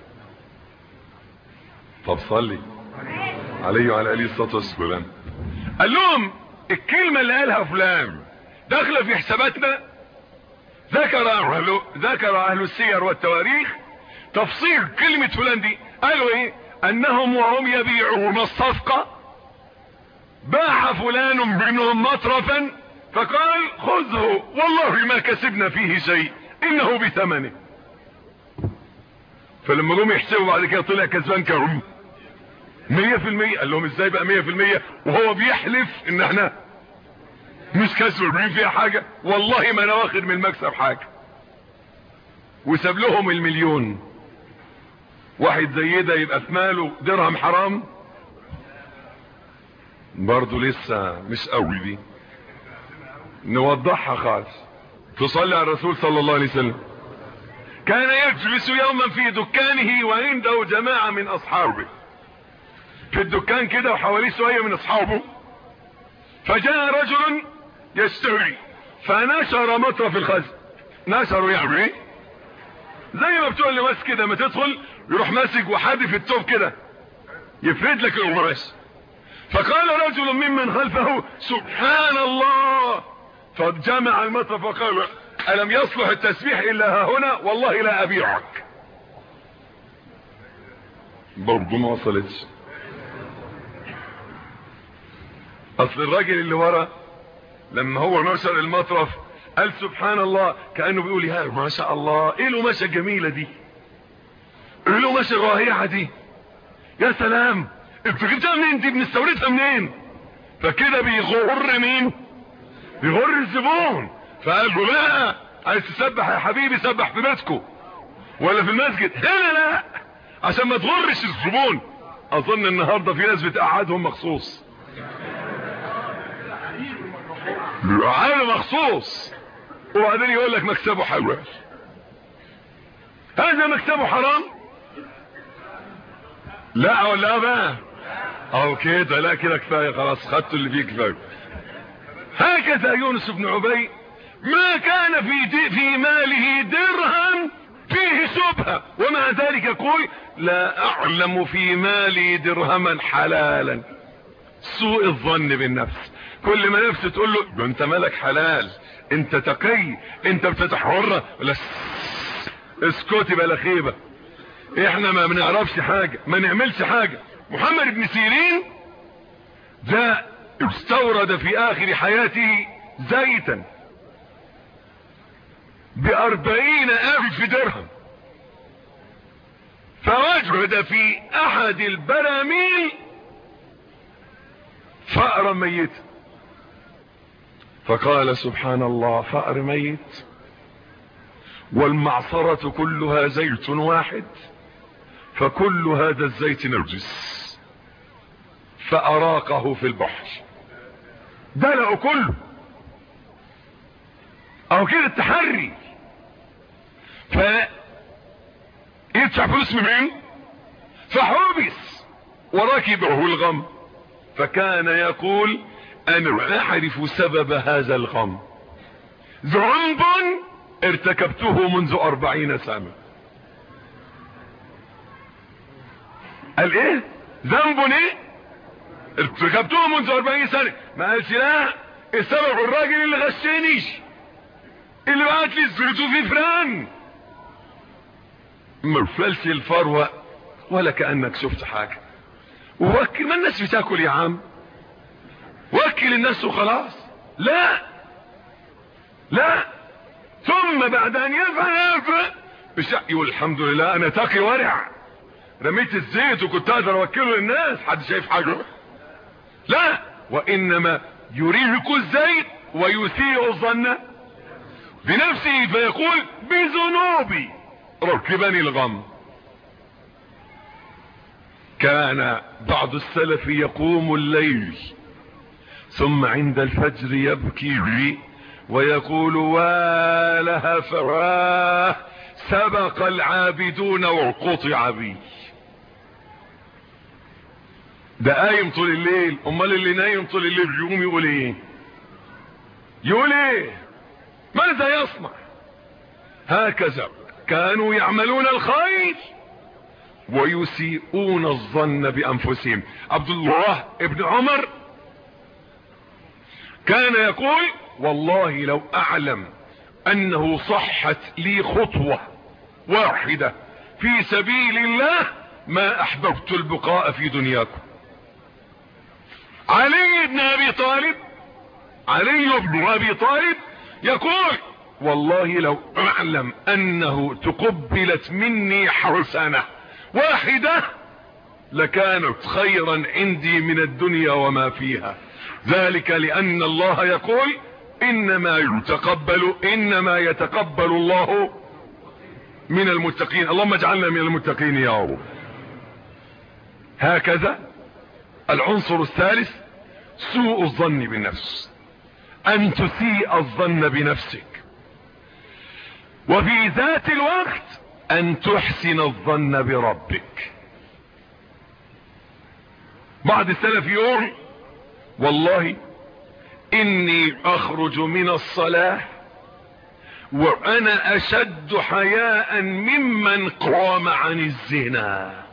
طب صلي عليه وعلى اله الصلاة والسلام قال لهم الكلمة اللي قالها فلان داخلة في حساباتنا ذكر اهل ذكر اهل السير والتواريخ تفصيل كلمة فلان دي قالوا ايه انهم وهم يبيعون الصفقة باع فلان منهم مطرفا فقال خذه والله ما كسبنا فيه شيء انه بثمنه فلما جم يحسبوا بعد كده طلع كسبان كام مية في المية قال لهم ازاي بقى مية في المية وهو بيحلف ان احنا مش كسبانين فيها حاجة والله ما انا واخد من المكسب حاجة وساب لهم المليون واحد زي ده يبقى في ماله درهم حرام برضه لسه مش قوي دي نوضحها خالص تصلي على الرسول صلى الله عليه وسلم كان يجلس يوما في دكانه وعنده جماعة من اصحابه في الدكان كده وحواليه شوية من اصحابه فجاء رجل يشتري فنشر مطرف الخزن نشروا يعني ايه زي ما بتوع اللباس كده ما تدخل يروح ماسك وحادف التوب كده يفرد لك القماش فقال رجل ممن خلفه سبحان الله فجمع المطرف وقال ألم يصلح التسبيح إلا ها هنا والله لا أبيعك برضو ما وصلتش أصل الراجل اللي ورا لما هو نشر المطرف قال سبحان الله كأنه بيقول يا ما شاء الله ايه القماشة الجميلة دي ايه القماشة الرائعة دي يا سلام انت جبتها منين دي بنستوردها منين فكده بيغر مين بيغر الزبون فقال له لا عايز تسبح يا حبيبي سبح في بيتكم ولا في المسجد لا لا عشان ما تغرش الزبون اظن النهارده في ناس بتقعدهم مخصوص بيقعدوا مخصوص وبعدين يقول لك مكسبه حلال هذا مكسبه حرام لا ولا بقى او كده لا كده كفايه خلاص خدت اللي فيه كفايه هكذا يونس بن عبي ما كان في دي في ماله درهم فيه شبهة ومع ذلك يقول لا اعلم في مالي درهما حلالا سوء الظن بالنفس كل ما نفسه تقول له ده انت مالك حلال انت تقي انت بتتحرى ولا اسكتي بلا خيبة احنا ما بنعرفش حاجة ما نعملش حاجة محمد بن سيرين جاء استورد في اخر حياته زيتا باربعين الف درهم فوجد في احد البراميل فأرا ميتا فقال سبحان الله فأر ميت والمعصرة كلها زيت واحد فكل هذا الزيت نرجس فأراقه في البحر دلقه كله او كده التحري ف يدفع فلوس من مين فحبس وركبه الغم فكان يقول انا اعرف سبب هذا الغم ذنب ارتكبته منذ اربعين سنة قال ايه ذنب ايه ارتكبتوه منذ 40 سنة ما قالش لا السبب الراجل اللي غشنيش اللي بعت لي الزيتو في فران مرفلش الفروة ولا كأنك شفت حاجة ووكل ما الناس بتاكل يا عم وكل الناس وخلاص لا لا ثم بعد ان يفعل يفعل مش يقول الحمد لله انا تقي ورع رميت الزيت وكنت اقدر اوكله للناس حد شايف حاجه لا وانما يريهك الزيت ويسيء الظن بنفسه فيقول بذنوبي ركبني الغم كان بعض السلف يقوم الليل ثم عند الفجر يبكي بي ويقول والها فراه سبق العابدون وقطع بي ده قايم طول الليل امال اللي نايم طول الليل يقوم يقول ايه يقول ايه ماذا يصنع هكذا كانوا يعملون الخير ويسيئون الظن بانفسهم عبد الله ابن عمر كان يقول والله لو اعلم انه صحت لي خطوة واحدة في سبيل الله ما احببت البقاء في دنياكم علي بن ابي طالب علي بن ابي طالب يقول والله لو اعلم انه تقبلت مني حرسنة واحدة لكانت خيرا عندي من الدنيا وما فيها ذلك لان الله يقول انما يتقبل انما يتقبل الله من المتقين اللهم اجعلنا من المتقين يا رب هكذا العنصر الثالث سوء الظن بالنفس ان تسيء الظن بنفسك وفي ذات الوقت ان تحسن الظن بربك بعض السلف يقول والله اني اخرج من الصلاة وانا اشد حياء ممن قام عن الزنا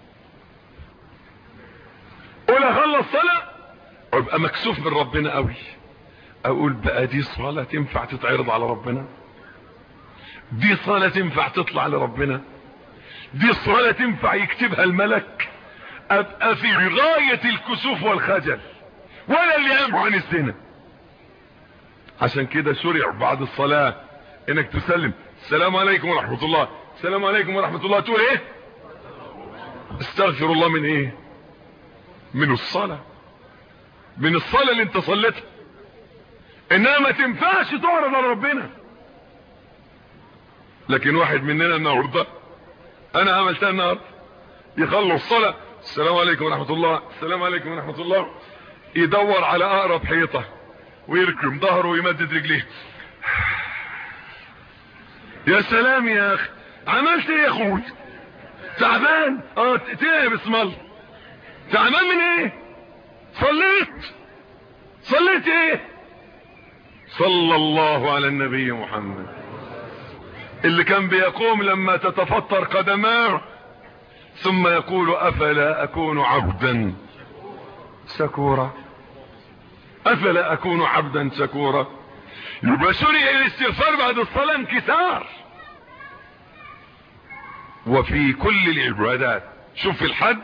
قول اخلص صلاة وابقى مكسوف من ربنا قوي اقول بقى دي صلاة تنفع تتعرض على ربنا دي صلاة تنفع تطلع لربنا دي صلاة تنفع يكتبها الملك ابقى في غاية الكسوف والخجل ولا اللي قام عن الزنا عشان كده شرع بعد الصلاة انك تسلم السلام عليكم ورحمة الله السلام عليكم ورحمة الله تقول ايه استغفر الله من ايه من الصلاة من الصلاة اللي انت صليتها انها ما تنفعش تعرض على ربنا لكن واحد مننا النهارده انا عملتها النهارده يخلص صلاة السلام عليكم ورحمة الله السلام عليكم ورحمة الله يدور على اقرب حيطة ويركم ظهره ويمدد رجليه يا سلام يا اخي عملت ايه يا اخوي تعبان اه تعب اسم الله تعبان من ايه صليت صليت ايه صلى الله على النبي محمد اللي كان بيقوم لما تتفطر قدماه ثم يقول افلا اكون عبدا شكورا افلا اكون عبدا شكورا يبقى شرع الاستغفار بعد الصلاة انكسار وفي كل العبادات شوف الحج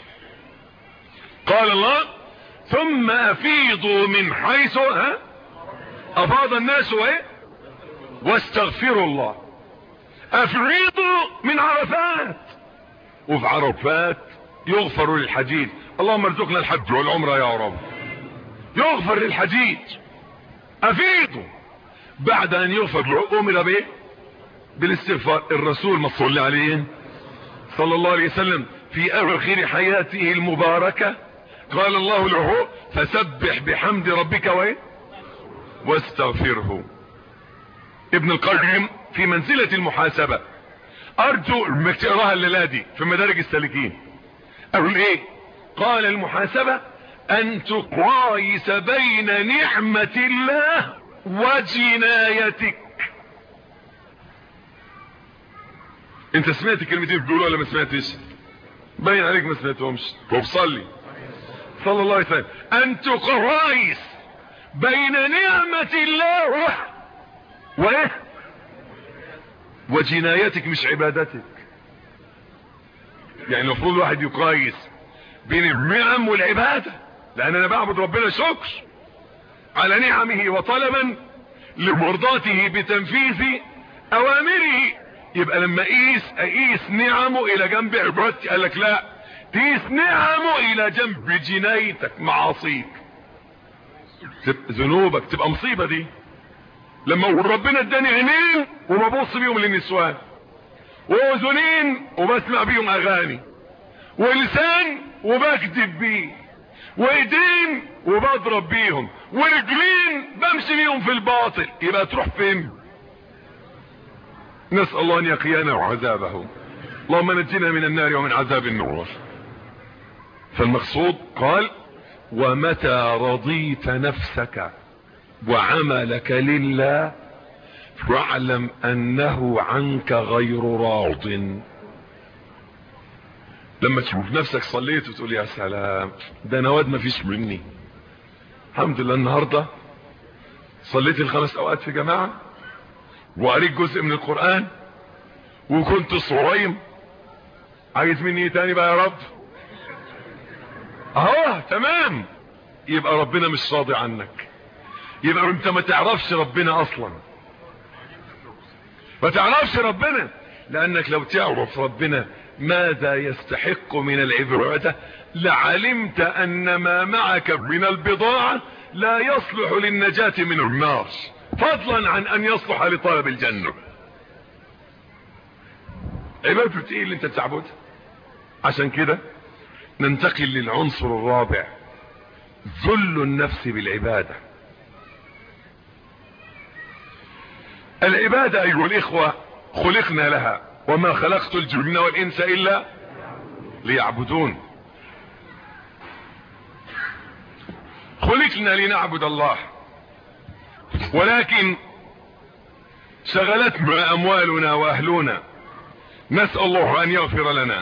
قال الله ثم افيضوا من حيث ها افاض الناس وايه واستغفروا الله افيضوا من عرفات وفي عرفات يغفر للحجيج اللهم ارزقنا الحج والعمره يا رب يغفر للحجيج افيضوا بعد ان يغفر امر بايه بالاستغفار الرسول ما صلى عليه صلى الله عليه وسلم في اخر حياته المباركة قال الله له فسبح بحمد ربك وايه واستغفره ابن القيم في منزلة المحاسبة ارجو انك تقراها الليله دي في مدارج السالكين اقول ايه قال المحاسبة ان تقايس بين نعمة الله وجنايتك انت سمعت كلمتين بيقولوا ولا ما سمعتش باين عليك ما سمعتهمش طب صلي صلى الله عليه وسلم ان تقرايس بين نعمة الله وايه وجنايتك مش عبادتك يعني المفروض الواحد يقايس بين النعم والعبادة لان انا بعبد ربنا شكر على نعمه وطلبا لمرضاته بتنفيذ اوامره يبقى لما اقيس اقيس نعمه الى جنب عبادتي قال لك لا تقيس نعمه الى جنب جنايتك معاصيك ذنوبك تبقى مصيبة دي لما ربنا اداني عينين وببص بيهم للنسوان واذنين وبسمع بيهم اغاني ولسان وبكذب بيه وايدين وبضرب بيهم ورجلين بمشي بيهم في الباطل يبقى تروح فين نسأل الله ان يقينا عذابه اللهم نجينا من النار ومن عذاب النور فالمقصود قال ومتى رضيت نفسك وعملك لله فاعلم انه عنك غير راض لما تشوف نفسك صليت وتقول يا سلام ده نواد ما فيش مني الحمد لله النهاردة صليت الخمس اوقات في جماعة وقريت جزء من القرآن وكنت صريم عايز مني ايه تاني بقى يا رب اهو تمام يبقى ربنا مش راضي عنك يبقى انت ما تعرفش ربنا اصلا ما تعرفش ربنا لانك لو تعرف ربنا ماذا يستحق من العبادة لعلمت ان ما معك من البضاعة لا يصلح للنجاة من النار فضلا عن ان يصلح لطلب الجنة عبادة ايه اللي انت بتعبدها عشان كده ننتقل للعنصر الرابع ذل النفس بالعبادة العبادة ايها الاخوة خلقنا لها وما خلقت الجن والانس الا ليعبدون خلقنا لنعبد الله ولكن شغلتنا اموالنا واهلنا نسأل الله ان يغفر لنا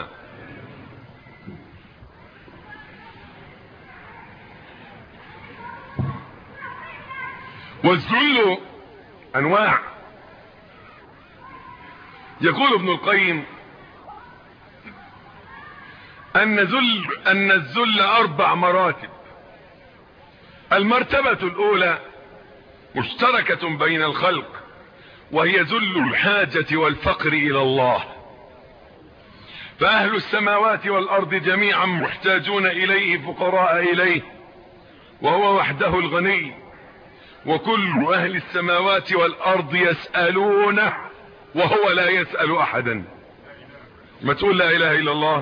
والذل انواع يقول ابن القيم ان ذل ان الذل اربع مراتب المرتبة الاولى مشتركة بين الخلق وهي ذل الحاجة والفقر الى الله فاهل السماوات والارض جميعا محتاجون اليه فقراء اليه وهو وحده الغني وكل اهل السماوات والارض يسألونه وهو لا يسأل احدا ما تقول لا اله الا الله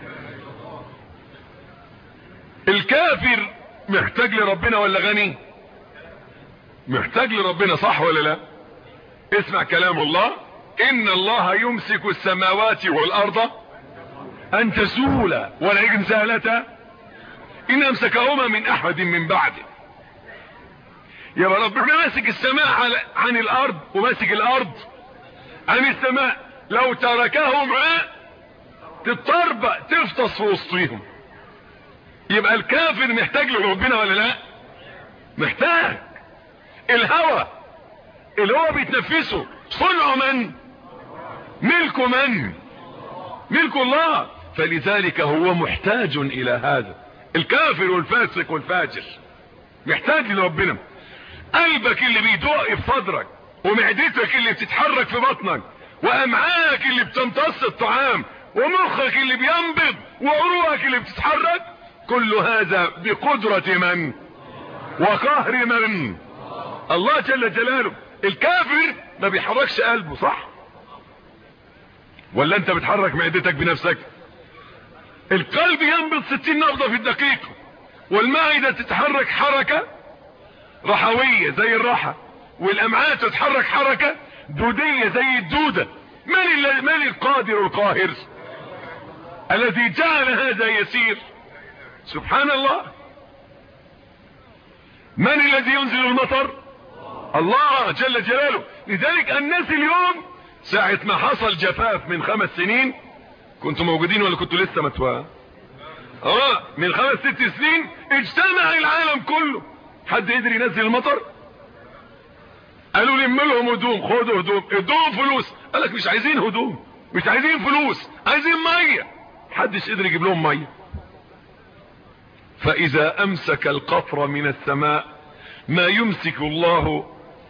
الكافر محتاج لربنا ولا غني محتاج لربنا صح ولا لا اسمع كلام الله ان الله يمسك السماوات والارض ان تزولا ولئن زالتا ان امسكهما من احد من بعده يبقى ربنا ماسك السماء عن الارض وماسك الارض عن السماء لو تركهما تتطربق تفطس في وسطهم يبقى الكافر محتاج لربنا ولا لا محتاج الهوى اللي هو بيتنفسه صنع من ملك من ملك الله فلذلك هو محتاج الى هذا الكافر والفاسق والفاجر محتاج لربنا قلبك اللي بيدق في صدرك ومعدتك اللي بتتحرك في بطنك وامعائك اللي بتمتص الطعام ومخك اللي بينبض وعروقك اللي بتتحرك كل هذا بقدرة من وقهر من الله جل جلاله الكافر ما بيحركش قلبه صح ولا انت بتحرك معدتك بنفسك القلب ينبض ستين نبضة في الدقيقة والمعدة تتحرك حركة رحوية زي الراحة والامعاء تتحرك حركة دودية زي الدودة من, من القادر القاهر الذي جعل هذا يسير سبحان الله من الذي ينزل المطر الله جل جلاله لذلك الناس اليوم ساعة ما حصل جفاف من خمس سنين كنتوا موجودين ولا كنتوا لسه متوا اه من خمس ست سنين اجتمع العالم كله حد قدر ينزل المطر قالوا لم لهم هدوم خدوا هدوم ادوهم فلوس قال لك مش عايزين هدوم مش عايزين فلوس عايزين ميه محدش قدر يجيب لهم ميه فاذا امسك القطر من السماء ما يمسك الله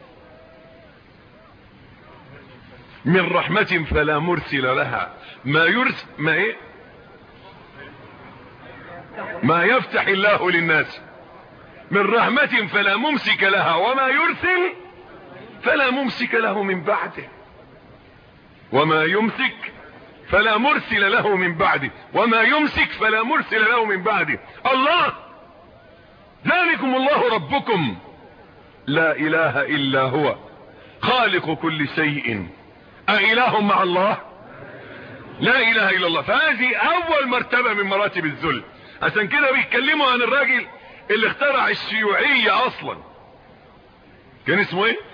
من رحمة فلا مرسل لها ما يرسل ما ايه ما يفتح الله للناس من رحمة فلا ممسك لها وما يرسل فلا ممسك له من بعده وما يمسك فلا مرسل له من بعده وما يمسك فلا مرسل له من بعده الله ذلكم الله ربكم لا اله الا هو خالق كل شيء أإله مع الله لا اله الا الله فهذه اول مرتبة من مراتب الذل عشان كده بيتكلموا عن الراجل اللي اخترع الشيوعية اصلا كان اسمه ايه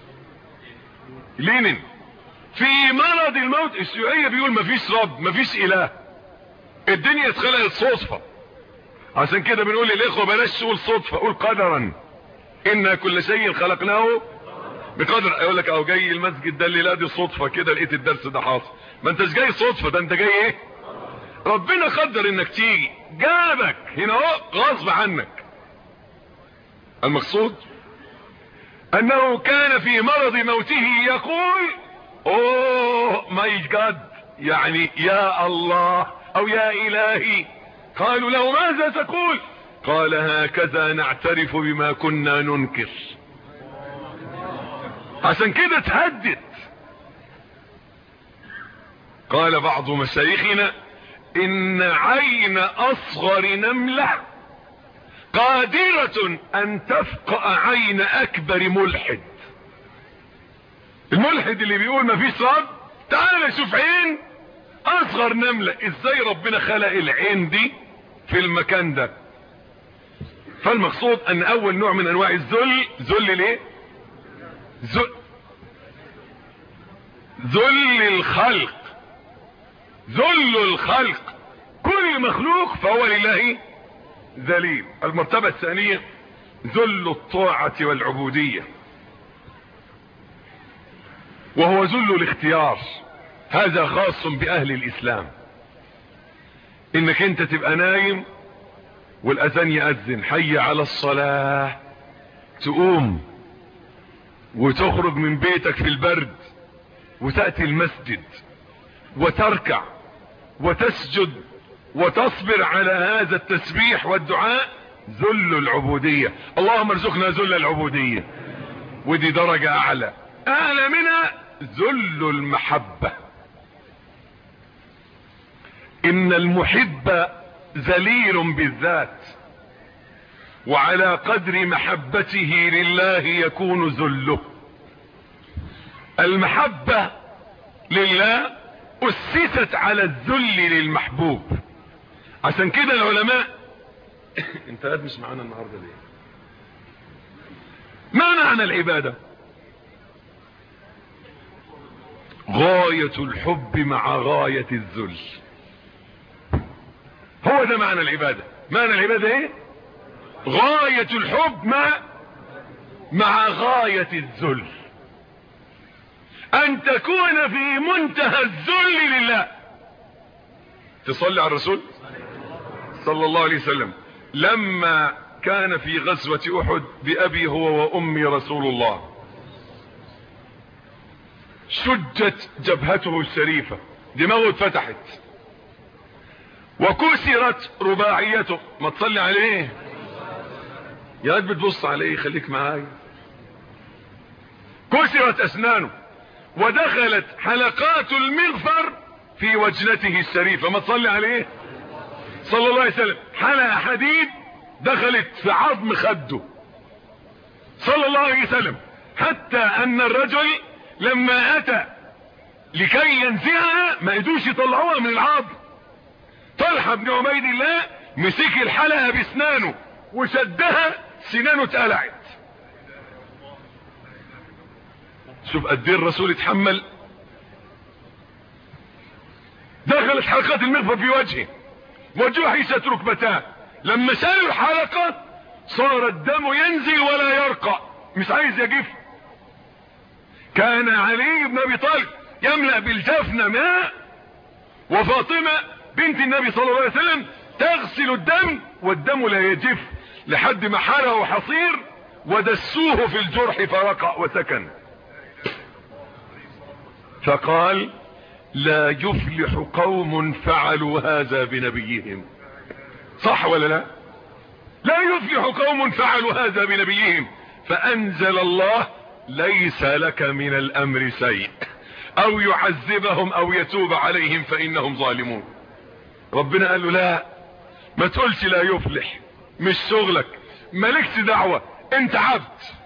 لينين في مرض الموت الشيوعية بيقول مفيش رب مفيش اله الدنيا اتخلقت صدفة عشان كده بنقول للاخوة بلاش تقول صدفة قول قدرا ان كل شيء خلقناه بقدر يقول لك اهو جاي المسجد ده اللي لا دي صدفة كده لقيت الدرس ده حاصل ما انتش جاي صدفة ده انت جاي ايه ربنا قدر انك تيجي جابك هنا اهو غصب عنك المقصود انه كان في مرض موته يقول اوه ماي جاد يعني يا الله او يا الهي قالوا له ماذا تقول قال هكذا نعترف بما كنا ننكر عشان كده تهدد قال بعض مشايخنا ان عين اصغر نملة قادرة ان تفقأ عين اكبر ملحد الملحد اللي بيقول ما فيش رب تعال شوف عين اصغر نملة ازاي ربنا خلق العين دي في المكان ده فالمقصود ان اول نوع من انواع الذل ذل ليه ذل ذل الخلق ذل الخلق كل مخلوق فهو لله ذليل المرتبة الثانية ذل الطاعة والعبودية وهو ذل الاختيار هذا خاص بأهل الإسلام انك انت تبقى نايم والاذان يأذن حي على الصلاة تقوم وتخرج من بيتك في البرد وتأتي المسجد وتركع وتسجد وتصبر على هذا التسبيح والدعاء ذل العبودية اللهم ارزقنا ذل العبودية ودي درجة اعلى اعلى منها ذل المحبة ان المحب ذليل بالذات وعلى قدر محبته لله يكون ذله المحبة لله اسست على الذل للمحبوب عشان كده العلماء انت قاعد مش معانا النهارده ليه ما معنى العبادة غاية الحب مع غاية الذل هو ده معنى العبادة معنى العبادة ايه غاية الحب مع مع غاية الذل ان تكون في منتهى الذل لله تصلي على الرسول صلى الله عليه وسلم لما كان في غزوة احد بابي هو وامي رسول الله شجت جبهته الشريفة دماغه اتفتحت وكسرت رباعيته ما تصلي عليه يا رب بتبص عليه خليك معايا كسرت اسنانه ودخلت حلقات المغفر في وجنته الشريفة ما تصلي عليه صلى الله عليه وسلم حلقة حديد دخلت في عظم خده صلى الله عليه وسلم حتى ان الرجل لما اتى لكي ينزعها ما قدوش يطلعوها من العظم طلحة بن عبيد الله مسك الحلقة باسنانه وشدها سنانه اتقلعت شوف قد ايه الرسول اتحمل دخلت حلقات المغفر في وجهه وجحشت ركبتاه لما شالوا الحلقة صار الدم ينزل ولا يرقى مش عايز يجف كان علي بن ابي طالب يملأ بالجفن ماء وفاطمة بنت النبي صلى الله عليه وسلم تغسل الدم والدم لا يجف لحد ما حاله حصير ودسوه في الجرح فرقع وسكن فقال لا يفلح قوم فعلوا هذا بنبيهم صح ولا لا لا يفلح قوم فعلوا هذا بنبيهم فانزل الله ليس لك من الامر شيء او يعذبهم او يتوب عليهم فانهم ظالمون ربنا قال له لا ما تقولش لا يفلح مش شغلك مالكش دعوة انت عبد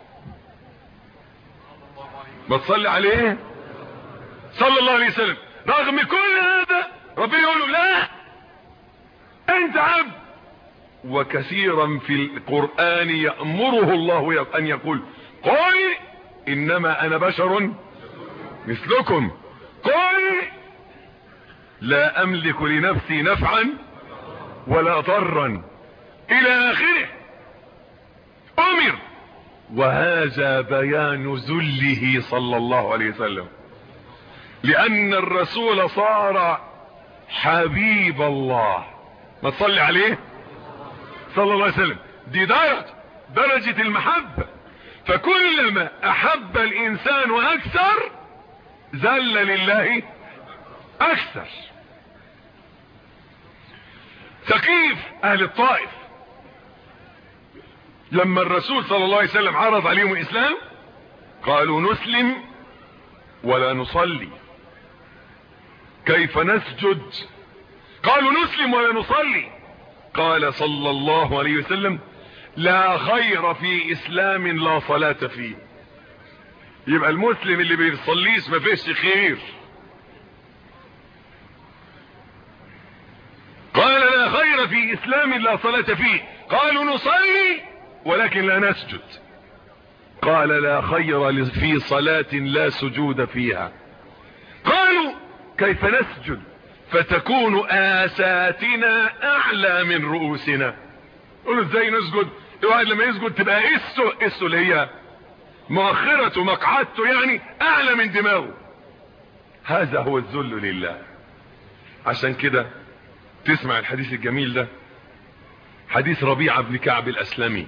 ما تصلي عليه صلى الله عليه وسلم رغم كل هذا ربنا يقول له لا انت عبد وكثيرا في القرآن يأمره الله ان يقول قل انما انا بشر مثلكم قل لا املك لنفسي نفعا ولا ضرا الى اخره امر وهذا بيان ذله صلى الله عليه وسلم لان الرسول صار حبيب الله ما تصلي عليه صلى الله عليه وسلم دي درجة درجة المحبة فكلما احب الانسان اكثر ذل لله اكثر ثقيف اهل الطائف لما الرسول صلى الله عليه وسلم عرض عليهم الاسلام قالوا نسلم ولا نصلي كيف نسجد قالوا نسلم ولا نصلي قال صلى الله عليه وسلم لا خير في اسلام لا صلاة فيه يبقى المسلم اللي بيصليش ما فيش خير قال لا خير في اسلام لا صلاة فيه قالوا نصلي ولكن لا نسجد قال لا خير في صلاة لا سجود فيها قالوا كيف نسجد فتكون آساتنا اعلى من رؤوسنا قولوا ازاي نسجد الواحد لما يسجد تبقى اسه اسه اللي هي مؤخرته مقعدته يعني اعلى من دماغه هذا هو الذل لله عشان كده تسمع الحديث الجميل ده حديث ربيعة بن كعب الاسلمي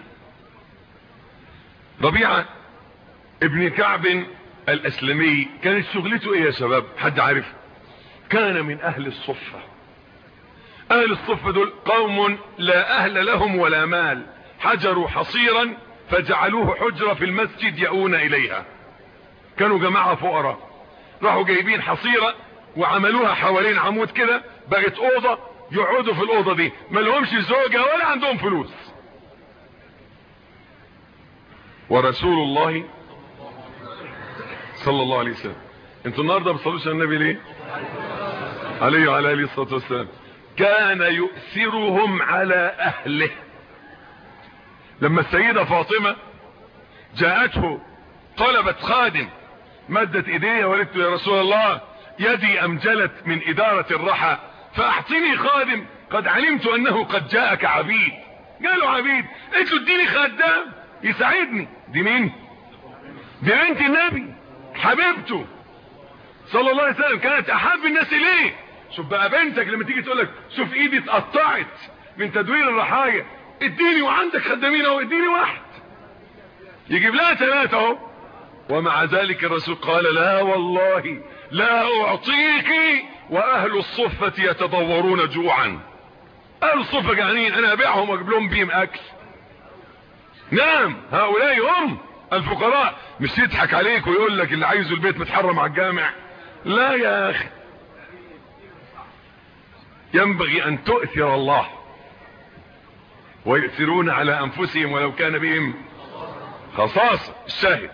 ربيعة ابن كعب الاسلمي كانت شغلته ايه يا شباب حد عارف كان من اهل الصفة اهل الصفة دول قوم لا اهل لهم ولا مال حجروا حصيرا فجعلوه حجرة في المسجد يأون اليها كانوا جماعة فقراء راحوا جايبين حصيرة وعملوها حوالين عمود كده بقت اوضة يقعدوا في الاوضة دي ما لهمش زوجة ولا عندهم فلوس ورسول الله صلى الله عليه وسلم انتوا النهارده بتصلوش على النبي ليه عليه وعلى اله الصلاه والسلام كان يؤثرهم على اهله لما السيده فاطمه جاءته طلبت خادم مدت ايديها وقالت له يا رسول الله يدي امجلت من اداره الرحى فاعطني خادم قد علمت انه قد جاءك عبيد قالوا عبيد قلت له اديني خدام يساعدني دي مين دي بنت النبي حبيبته صلى الله عليه وسلم كانت احب الناس اليه شوف بقى بنتك لما تيجي تقول لك شوف ايدي اتقطعت من تدوير الرحايا اديني وعندك خدامين اهو اديني واحد يجيب لها ثلاثة اهو ومع ذلك الرسول قال لا والله لا اعطيك واهل الصفة يتضورون جوعا اهل الصفة جعانين انا ابيعهم واجيب لهم بيهم اكل نعم هؤلاء هم الفقراء مش يضحك عليك ويقول لك اللي عايزه البيت متحرم على الجامع لا يا اخي ينبغي ان تؤثر الله ويؤثرون على انفسهم ولو كان بهم خصاصة الشاهد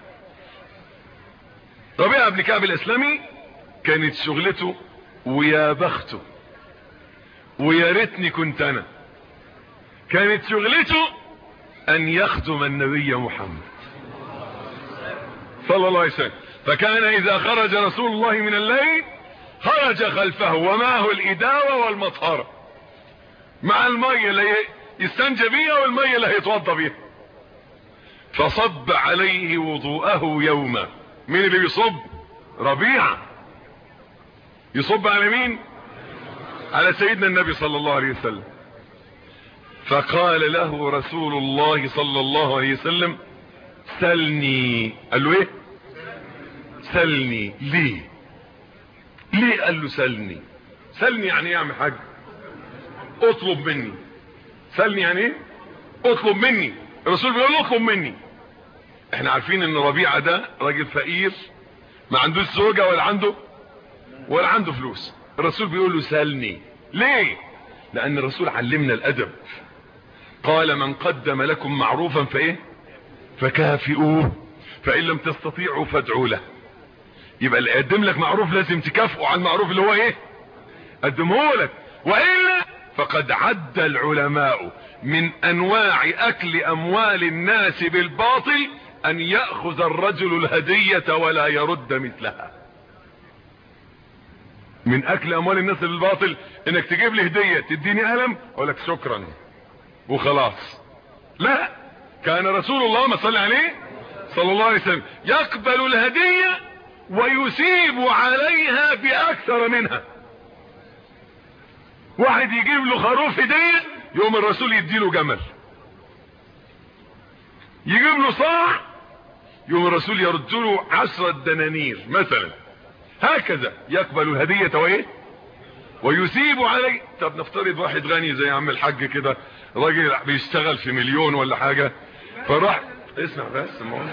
ربيع بن كعب الاسلامي كانت شغلته ويا بخته ويا ريتني كنت انا كانت شغلته ان يخدم النبي محمد صلى الله عليه وسلم فكان اذا خرج رسول الله من الليل خرج خلفه ومعه الإداوة والمطهرة مع المية اللي يستنجى بيها والمية اللي هيتوضى بيها فصب عليه وضوءه يوما مين اللي يصب ربيعة يصب على مين على سيدنا النبي صلى الله عليه وسلم فقال له رسول الله صلى الله عليه وسلم سلني قال له ايه سلني ليه ليه قال له سلني سلني يعني ايه يا عم حاج اطلب مني سلني يعني ايه اطلب مني الرسول بيقول له اطلب مني احنا عارفين ان ربيعه ده راجل فقير ما عندوش زوجه ولا عنده ولا عنده فلوس الرسول بيقول له سلني ليه لان الرسول علمنا الادب قال من قدم لكم معروفا فايه فكافئوه فان لم تستطيعوا فادعوا له يبقى اللي يقدم لك معروف لازم تكافئه على المعروف اللي هو ايه قدمه لك والا فقد عد العلماء من انواع اكل اموال الناس بالباطل ان يأخذ الرجل الهدية ولا يرد مثلها من اكل اموال الناس بالباطل انك تجيب لي هدية تديني قلم اقول لك شكرا وخلاص لا كان رسول الله ما صلى عليه صلى الله عليه وسلم يقبل الهدية ويسيب عليها باكثر منها واحد يجيب له خروف هدية يوم الرسول يديله جمل يجيب له صاع يوم الرسول يرد له عشرة دنانير مثلا هكذا يقبل الهدية وايه ويسيب عليه طب نفترض واحد غني زي عم الحاج كده راجل بيشتغل في مليون ولا حاجة فراح اسمع بس ما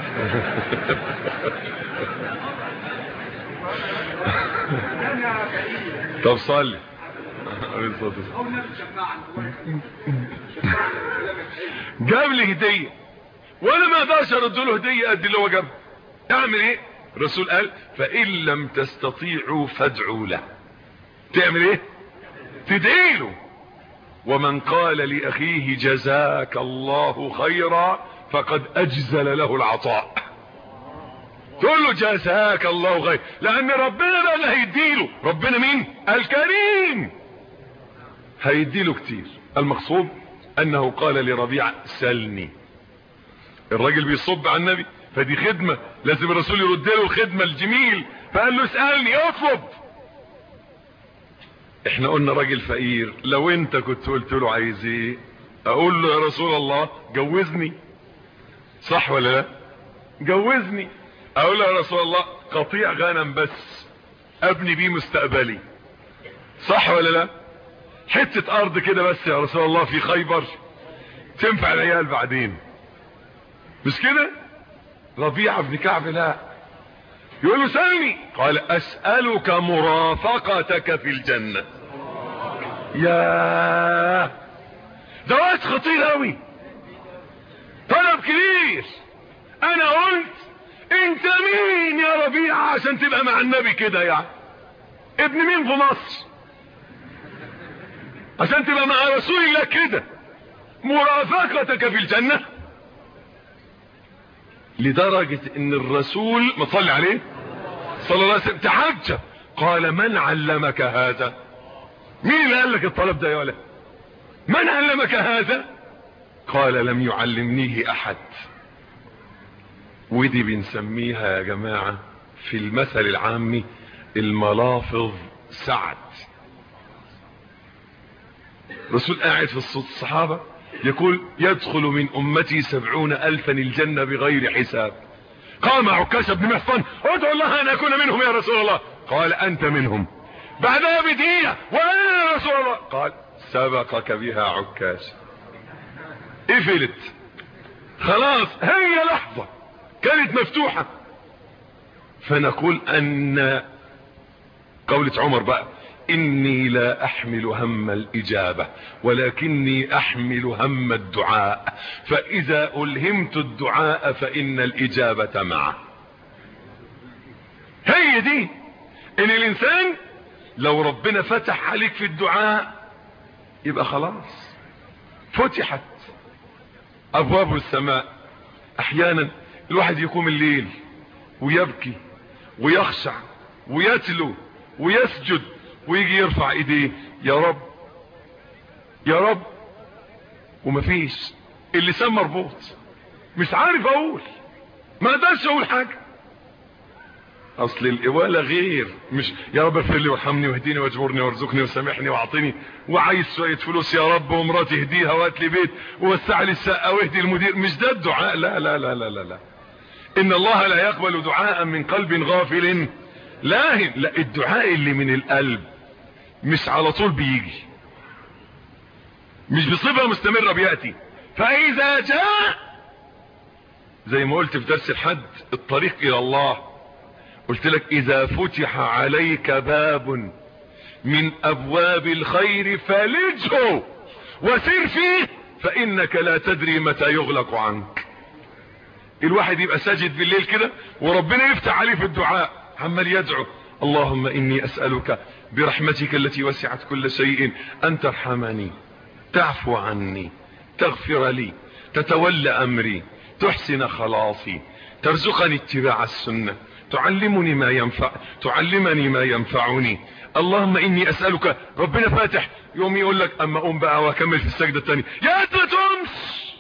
طب صلي جاب لي هدية وانا ما اقدرش ارد له هدية قد اللي هو جابها اعمل ايه الرسول قال فان لم تستطيعوا فادعوا له تعمل ايه تدعي له ومن قال لاخيه جزاك الله خيرا فقد اجزل له العطاء تقول له جزاك الله خير لان ربنا بقى اللي هيديله ربنا مين الكريم هيديله كتير المقصود انه قال لربيع سلني الراجل بيصب على النبي فدي خدمة لازم الرسول يرد له الخدمة الجميل فقال له اسألني اطلب احنا قلنا راجل فقير لو انت كنت قلت له عايز ايه اقول له يا رسول الله جوزني صح ولا لا جوزني اقول له يا رسول الله قطيع غنم بس ابني بيه مستقبلي صح ولا لا حتة ارض كده بس يا رسول الله في خيبر تنفع العيال بعدين مش كده ربيعة بن كعب لا يقول له سلني قال اسألك مرافقتك في الجنة يا ده وقت خطير قوي طلب كبير انا قلت انت مين يا ربيعة عشان تبقى مع النبي كده يعني ابن مين في مصر عشان تبقى مع رسول الله كده مرافقتك في الجنة لدرجة ان الرسول ما صلي عليه صلى الله عليه وسلم تحجب قال من علمك هذا مين اللي قال لك الطلب ده يا ولد من علمك هذا قال لم يعلمنيه احد ودي بنسميها يا جماعة في المثل العامي الملافظ سعد رسول قاعد في الصوت الصحابة يقول يدخل من امتي سبعون الفا الجنة بغير حساب قام عكاش بن محصن ادعو الله ان اكون منهم يا رسول الله قال انت منهم بعدها بدقيقة وانا يا رسول الله قال سبقك بها عكاش قفلت خلاص هي لحظة كانت مفتوحة فنقول ان قولة عمر بقى اني لا احمل هم الاجابة ولكني احمل هم الدعاء فاذا الهمت الدعاء فان الاجابة معه هي دي ان الانسان لو ربنا فتح عليك في الدعاء يبقى خلاص فتحت ابواب السماء احيانا الواحد يقوم الليل ويبكي ويخشع ويتلو ويسجد ويجي يرفع ايديه يا رب يا رب ومفيش اللسان مربوط مش عارف اقول ما اقدرش اقول حاجه اصل القواله غير مش يا رب اغفر لي وارحمني واهديني واجبرني وارزقني وسامحني واعطني وعايز شويه فلوس يا رب ومراتي اهديها وهات لي بيت ووسع لي الشقه واهدي المدير مش ده الدعاء لا لا لا لا لا, لا. ان الله لا يقبل دعاء من قلب غافل لاهن لا الدعاء اللي من القلب مش على طول بيجي مش بصفة مستمرة بيأتي فإذا جاء زي ما قلت في درس الحد الطريق إلى الله قلت لك إذا فتح عليك باب من أبواب الخير فلجه وسر فيه فإنك لا تدري متى يغلق عنك الواحد يبقى ساجد بالليل كده وربنا يفتح عليه في الدعاء عمال يدعو اللهم إني أسألك برحمتك التي وسعت كل شيء أن ترحمني تعفو عني تغفر لي تتولى أمري تحسن خلاصي ترزقني اتباع السنة تعلمني ما ينفع تعلمني ما ينفعني اللهم إني أسألك ربنا فاتح يوم يقول لك أما أقوم بقى وأكمل في السجدة الثانية يا تمس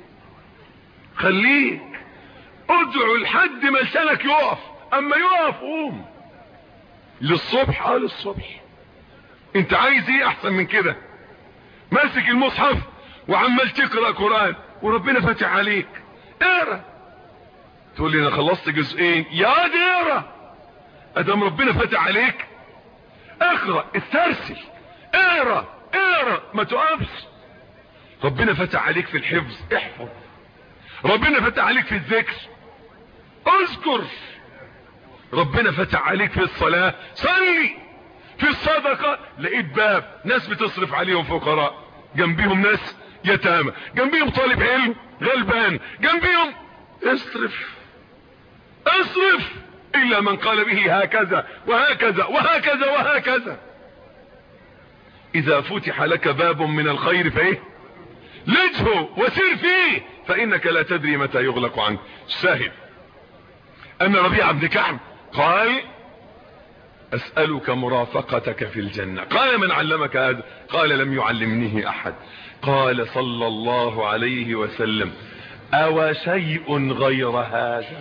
خليك ادعو لحد ما لسانك يقف اما يقف قوم للصبح اه للصبح انت عايز ايه احسن من كده ماسك المصحف وعمال تقرا قران وربنا فاتح عليك اقرا تقول لي انا خلصت جزئين يا دي اقرا ادام ربنا فاتح عليك اقرا استرسل اقرا اقرا ما تقفش ربنا فتح عليك في الحفظ احفظ ربنا فتح عليك في الذكر اذكر ربنا فتح عليك في الصلاة صلي في الصدقة لقيت باب ناس بتصرف عليهم فقراء جنبيهم ناس يتامى جنبيهم طالب علم غلبان جنبيهم اصرف اصرف الا من قال به هكذا وهكذا وهكذا وهكذا اذا فتح لك باب من الخير فايه لجه وسير فيه فانك لا تدري متى يغلق عنك شاهد ان ربيع بن كعب قال اسألك مرافقتك في الجنة قال من علمك هذا قال لم يعلمنيه احد قال صلى الله عليه وسلم او شيء غير هذا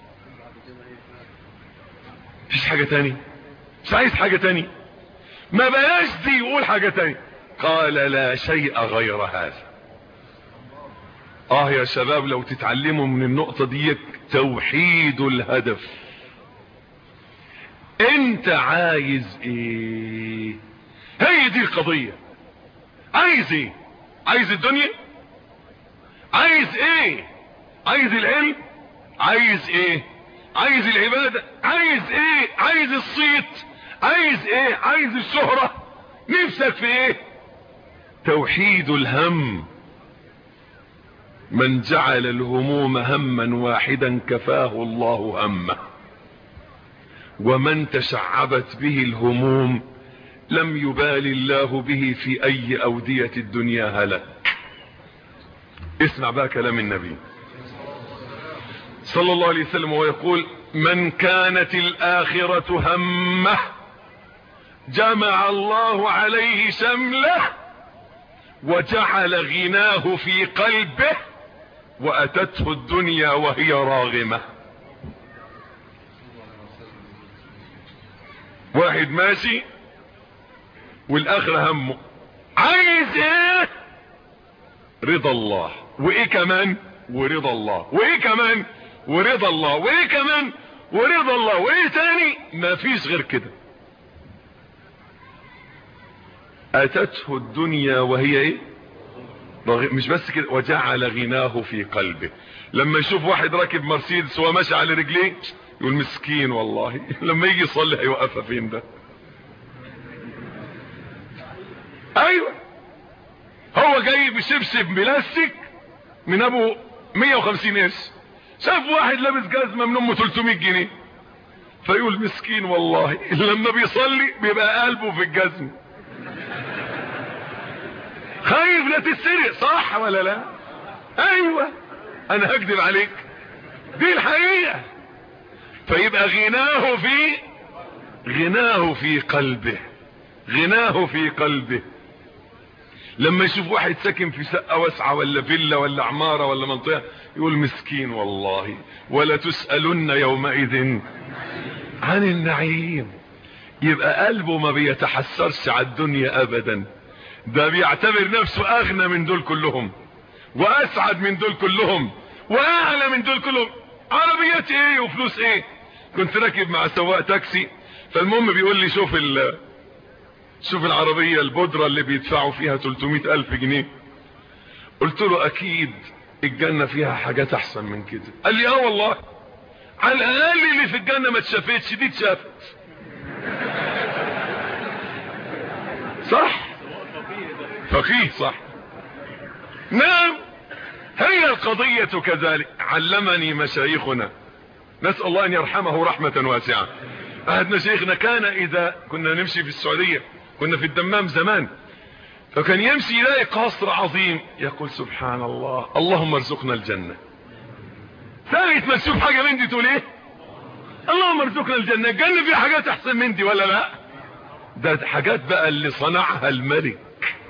مفيش حاجة تاني مش عايز حاجة تاني ما بلاش دي يقول حاجة تاني قال لا شيء غير هذا اه يا شباب لو تتعلموا من النقطة دي توحيد الهدف انت عايز ايه هي دي القضية عايز ايه عايز الدنيا عايز ايه عايز العلم عايز ايه عايز العبادة عايز ايه عايز الصيت عايز ايه عايز الشهرة نفسك في ايه توحيد الهم من جعل الهموم هما واحدا كفاه الله همه ومن تشعبت به الهموم لم يبال الله به في اي اودية الدنيا هلك اسمع بقى كلام النبي صلى الله عليه وسلم ويقول من كانت الاخرة همه جمع الله عليه شمله وجعل غناه في قلبه واتته الدنيا وهي راغمة واحد ماشي والاخر همه عايز ايه رضا الله وايه كمان ورضا الله وايه كمان ورضا الله وايه كمان ورضا الله وايه تاني ما فيش غير كده اتته الدنيا وهي ايه مش بس كده وجعل غناه في قلبه لما يشوف واحد راكب مرسيدس وهو ماشي على رجليه يقول مسكين والله لما يجي يصلي هيوقفها فين ده ايوه هو جاي بشبشب بلاستيك من ابو 150 قرش شاف واحد لابس جزمه من امه 300 جنيه فيقول مسكين والله لما بيصلي بيبقى قلبه في الجزمه خايف لا تتسرق صح ولا لا ايوه انا هكذب عليك دي الحقيقة فيبقى غناه في غناه في قلبه غناه في قلبه لما يشوف واحد ساكن في شقه واسعه ولا فيلا ولا عماره ولا منطقه يقول مسكين والله ولا تسالن يومئذ عن النعيم يبقى قلبه ما بيتحسرش على الدنيا ابدا ده بيعتبر نفسه اغنى من دول كلهم واسعد من دول كلهم واعلى من دول كلهم عربيات ايه وفلوس ايه كنت راكب مع سواق تاكسي فالمهم بيقول لي شوف ال شوف العربية البودرة اللي بيدفعوا فيها 300 الف جنيه قلت له اكيد الجنة فيها حاجات احسن من كده قال لي اه والله على الاقل اللي في الجنة ما اتشافتش دي اتشافت صح فقيه صح نعم هي القضية كذلك علمني مشايخنا نسأل الله ان يرحمه رحمة واسعة احد مشايخنا كان اذا كنا نمشي في السعودية كنا في الدمام زمان فكان يمشي يلاقي قصر عظيم يقول سبحان الله اللهم ارزقنا الجنة ثالث ما تشوف حاجة من دي تقول ايه اللهم ارزقنا الجنة الجنة فيها حاجات احسن من دي ولا لا ده حاجات بقى اللي صنعها الملك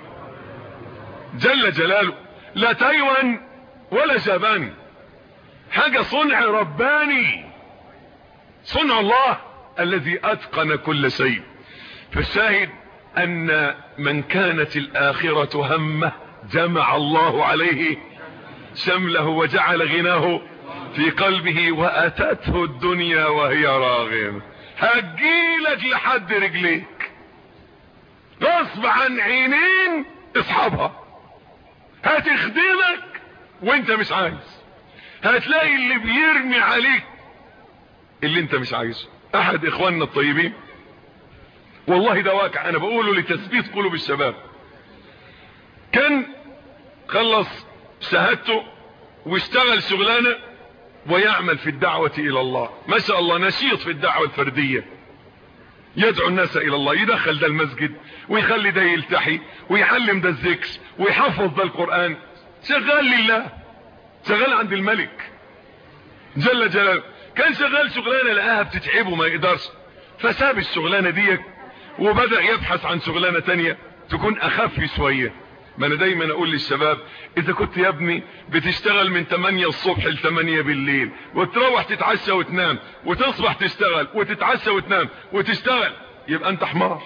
جل جلاله لا تايوان ولا جابان حاجة صنع رباني صنع الله الذي اتقن كل شيء فالشاهد ان من كانت الاخرة همه جمع الله عليه شمله وجعل غناه في قلبه واتته الدنيا وهي راغمة هتجيلك لحد رجليك غصب عن عينين اصحابها هتخدمك وانت مش عايز هتلاقي اللي بيرمي عليك اللي انت مش عايزه احد اخواننا الطيبين والله ده واقع انا بقوله لتثبيت قلوب الشباب كان خلص شهادته واشتغل شغلانه ويعمل في الدعوة الى الله ما شاء الله نشيط في الدعوة الفردية يدعو الناس الى الله يدخل ده المسجد ويخلي ده يلتحي ويعلم ده الذكر ويحفظ ده القرآن شغال لله شغال عند الملك جل جلاله كان شغال شغلانة لقاها بتتعبه ما يقدرش فساب الشغلانة دي وبدأ يبحث عن شغلانة تانية تكون اخف شوية ما انا دايما اقول للشباب اذا كنت يا ابني بتشتغل من 8 الصبح ل 8 بالليل وتروح تتعشى وتنام وتصبح تشتغل وتتعشى وتنام وتشتغل يبقى انت حمار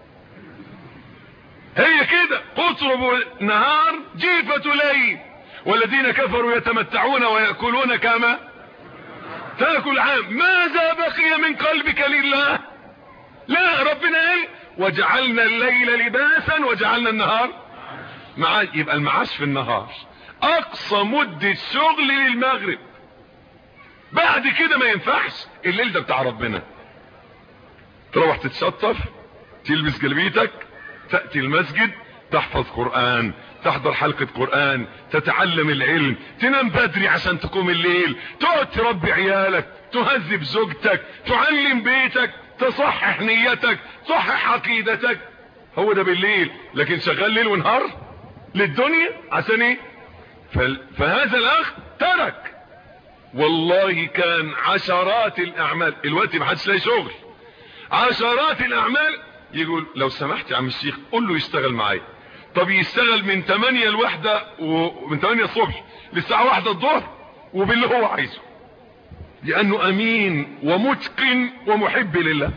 هي كده قطرب نهار جيفة ليل والذين كفروا يتمتعون ويأكلون كما تاكل عام ماذا بقي من قلبك لله لا ربنا قال وجعلنا الليل لباسا وجعلنا النهار مع يبقى المعاش في النهار اقصى مدة شغل للمغرب بعد كده ما ينفعش الليل ده بتاع ربنا تروح تتشطف تلبس جلبيتك تأتي المسجد تحفظ قرآن تحضر حلقة قرآن تتعلم العلم تنام بدري عشان تقوم الليل تقعد تربي عيالك تهذب زوجتك تعلم بيتك تصحح نيتك تصحح عقيدتك هو ده بالليل لكن شغال ليل ونهار للدنيا عشان ايه فهذا الاخ ترك والله كان عشرات الاعمال الوقت ما حدش لاقي شغل عشرات الاعمال يقول لو سمحت يا عم الشيخ قول له يشتغل معايا طب يشتغل من 8 لواحدة ومن 8 الصبح للساعة واحدة الظهر وباللي هو عايزه لانه امين ومتقن ومحب لله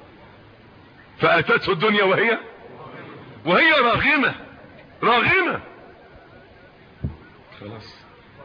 فاتته الدنيا وهي وهي راغمة راغمة خلاص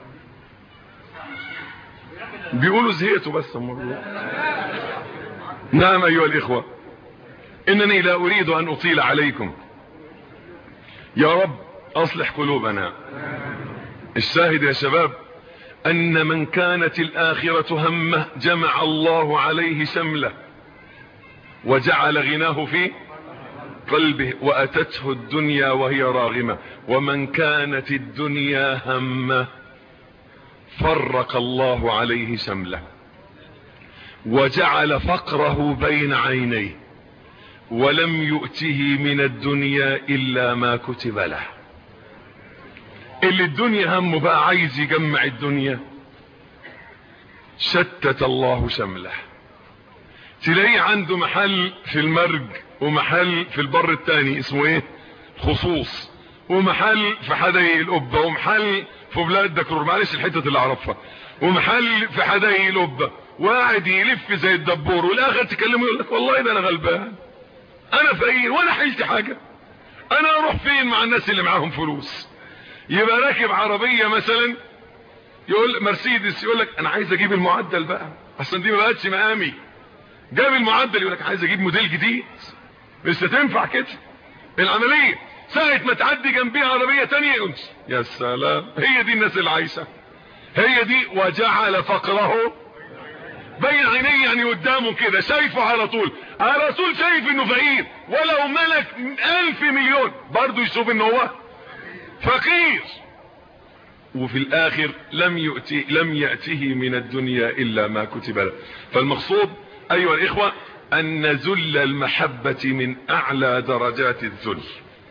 بيقولوا زهقتوا بس الموضوع نعم ايها الاخوة انني لا اريد ان اطيل عليكم يا رب اصلح قلوبنا الشاهد يا شباب ان من كانت الاخرة همه جمع الله عليه شمله وجعل غناه في قلبه واتته الدنيا وهي راغمة ومن كانت الدنيا همه فرق الله عليه شمله وجعل فقره بين عينيه ولم يؤته من الدنيا الا ما كتب له اللي الدنيا همه بقى عايز يجمع الدنيا شتت الله شمله تلاقيه عنده محل في المرج ومحل في البر التاني اسمه ايه خصوص ومحل في حدائق القبة ومحل في بلاد دكرور معلش الحتة اللي اعرفها ومحل في حدائق القبة وقاعد يلف زي الدبور والاخر تكلمه يقول لك والله ده انا غلبان انا فقير ولا حيلتي حاجة انا اروح فين مع الناس اللي معاهم فلوس يبقى راكب عربية مثلا يقول مرسيدس يقول لك انا عايز اجيب المعدل بقى اصلا دي ما بقتش مقامي جاب المعدل يقول لك عايز اجيب موديل جديد مش هتنفع كده العملية ساعة ما تعدي جنبيها عربية تانية يقول يا سلام هي دي الناس اللي عايشة هي دي وجعل فقره بين عينيه يعني قدامه كده شايفه على طول على طول شايف انه فقير ولو ملك الف مليون برضه يشوف انه هو فقير وفي الاخر لم يؤتي لم يأته من الدنيا الا ما كتب له فالمقصود ايها الاخوة ان ذل المحبة من اعلى درجات الذل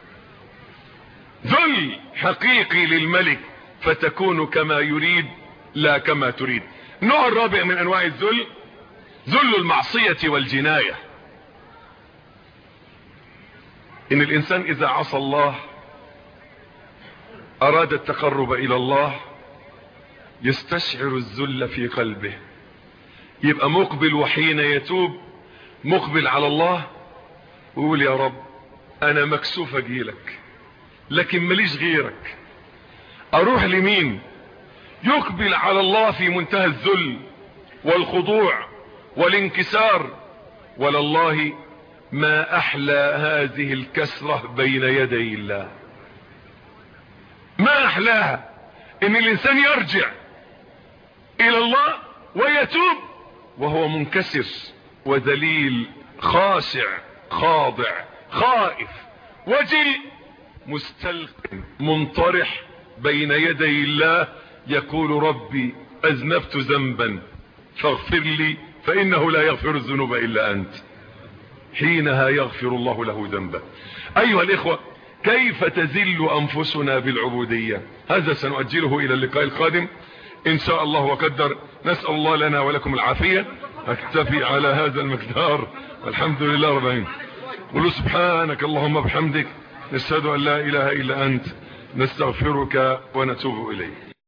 ذل حقيقي للملك فتكون كما يريد لا كما تريد النوع الرابع من انواع الذل ذل المعصية والجناية ان الانسان اذا عصى الله اراد التقرب الى الله يستشعر الذل في قلبه يبقى مقبل وحين يتوب مقبل على الله ويقول يا رب انا مكسوف اجيلك لكن ماليش غيرك اروح لمين يقبل على الله في منتهى الذل والخضوع والانكسار ولله ما احلى هذه الكسرة بين يدي الله ما احلاها ان الانسان يرجع الى الله ويتوب وهو منكسر وذليل خاشع خاضع خائف وجل مستلقن منطرح بين يدي الله يقول ربي اذنبت ذنبا فاغفر لي فانه لا يغفر الذنوب الا انت حينها يغفر الله له ذنبه ايها الاخوة كيف تزل انفسنا بالعبودية هذا سنؤجله الى اللقاء القادم ان شاء الله وقدر نسأل الله لنا ولكم العافية اكتفي على هذا المقدار والحمد لله رب العالمين قل سبحانك اللهم بحمدك نشهد ان لا اله الا انت نستغفرك ونتوب اليك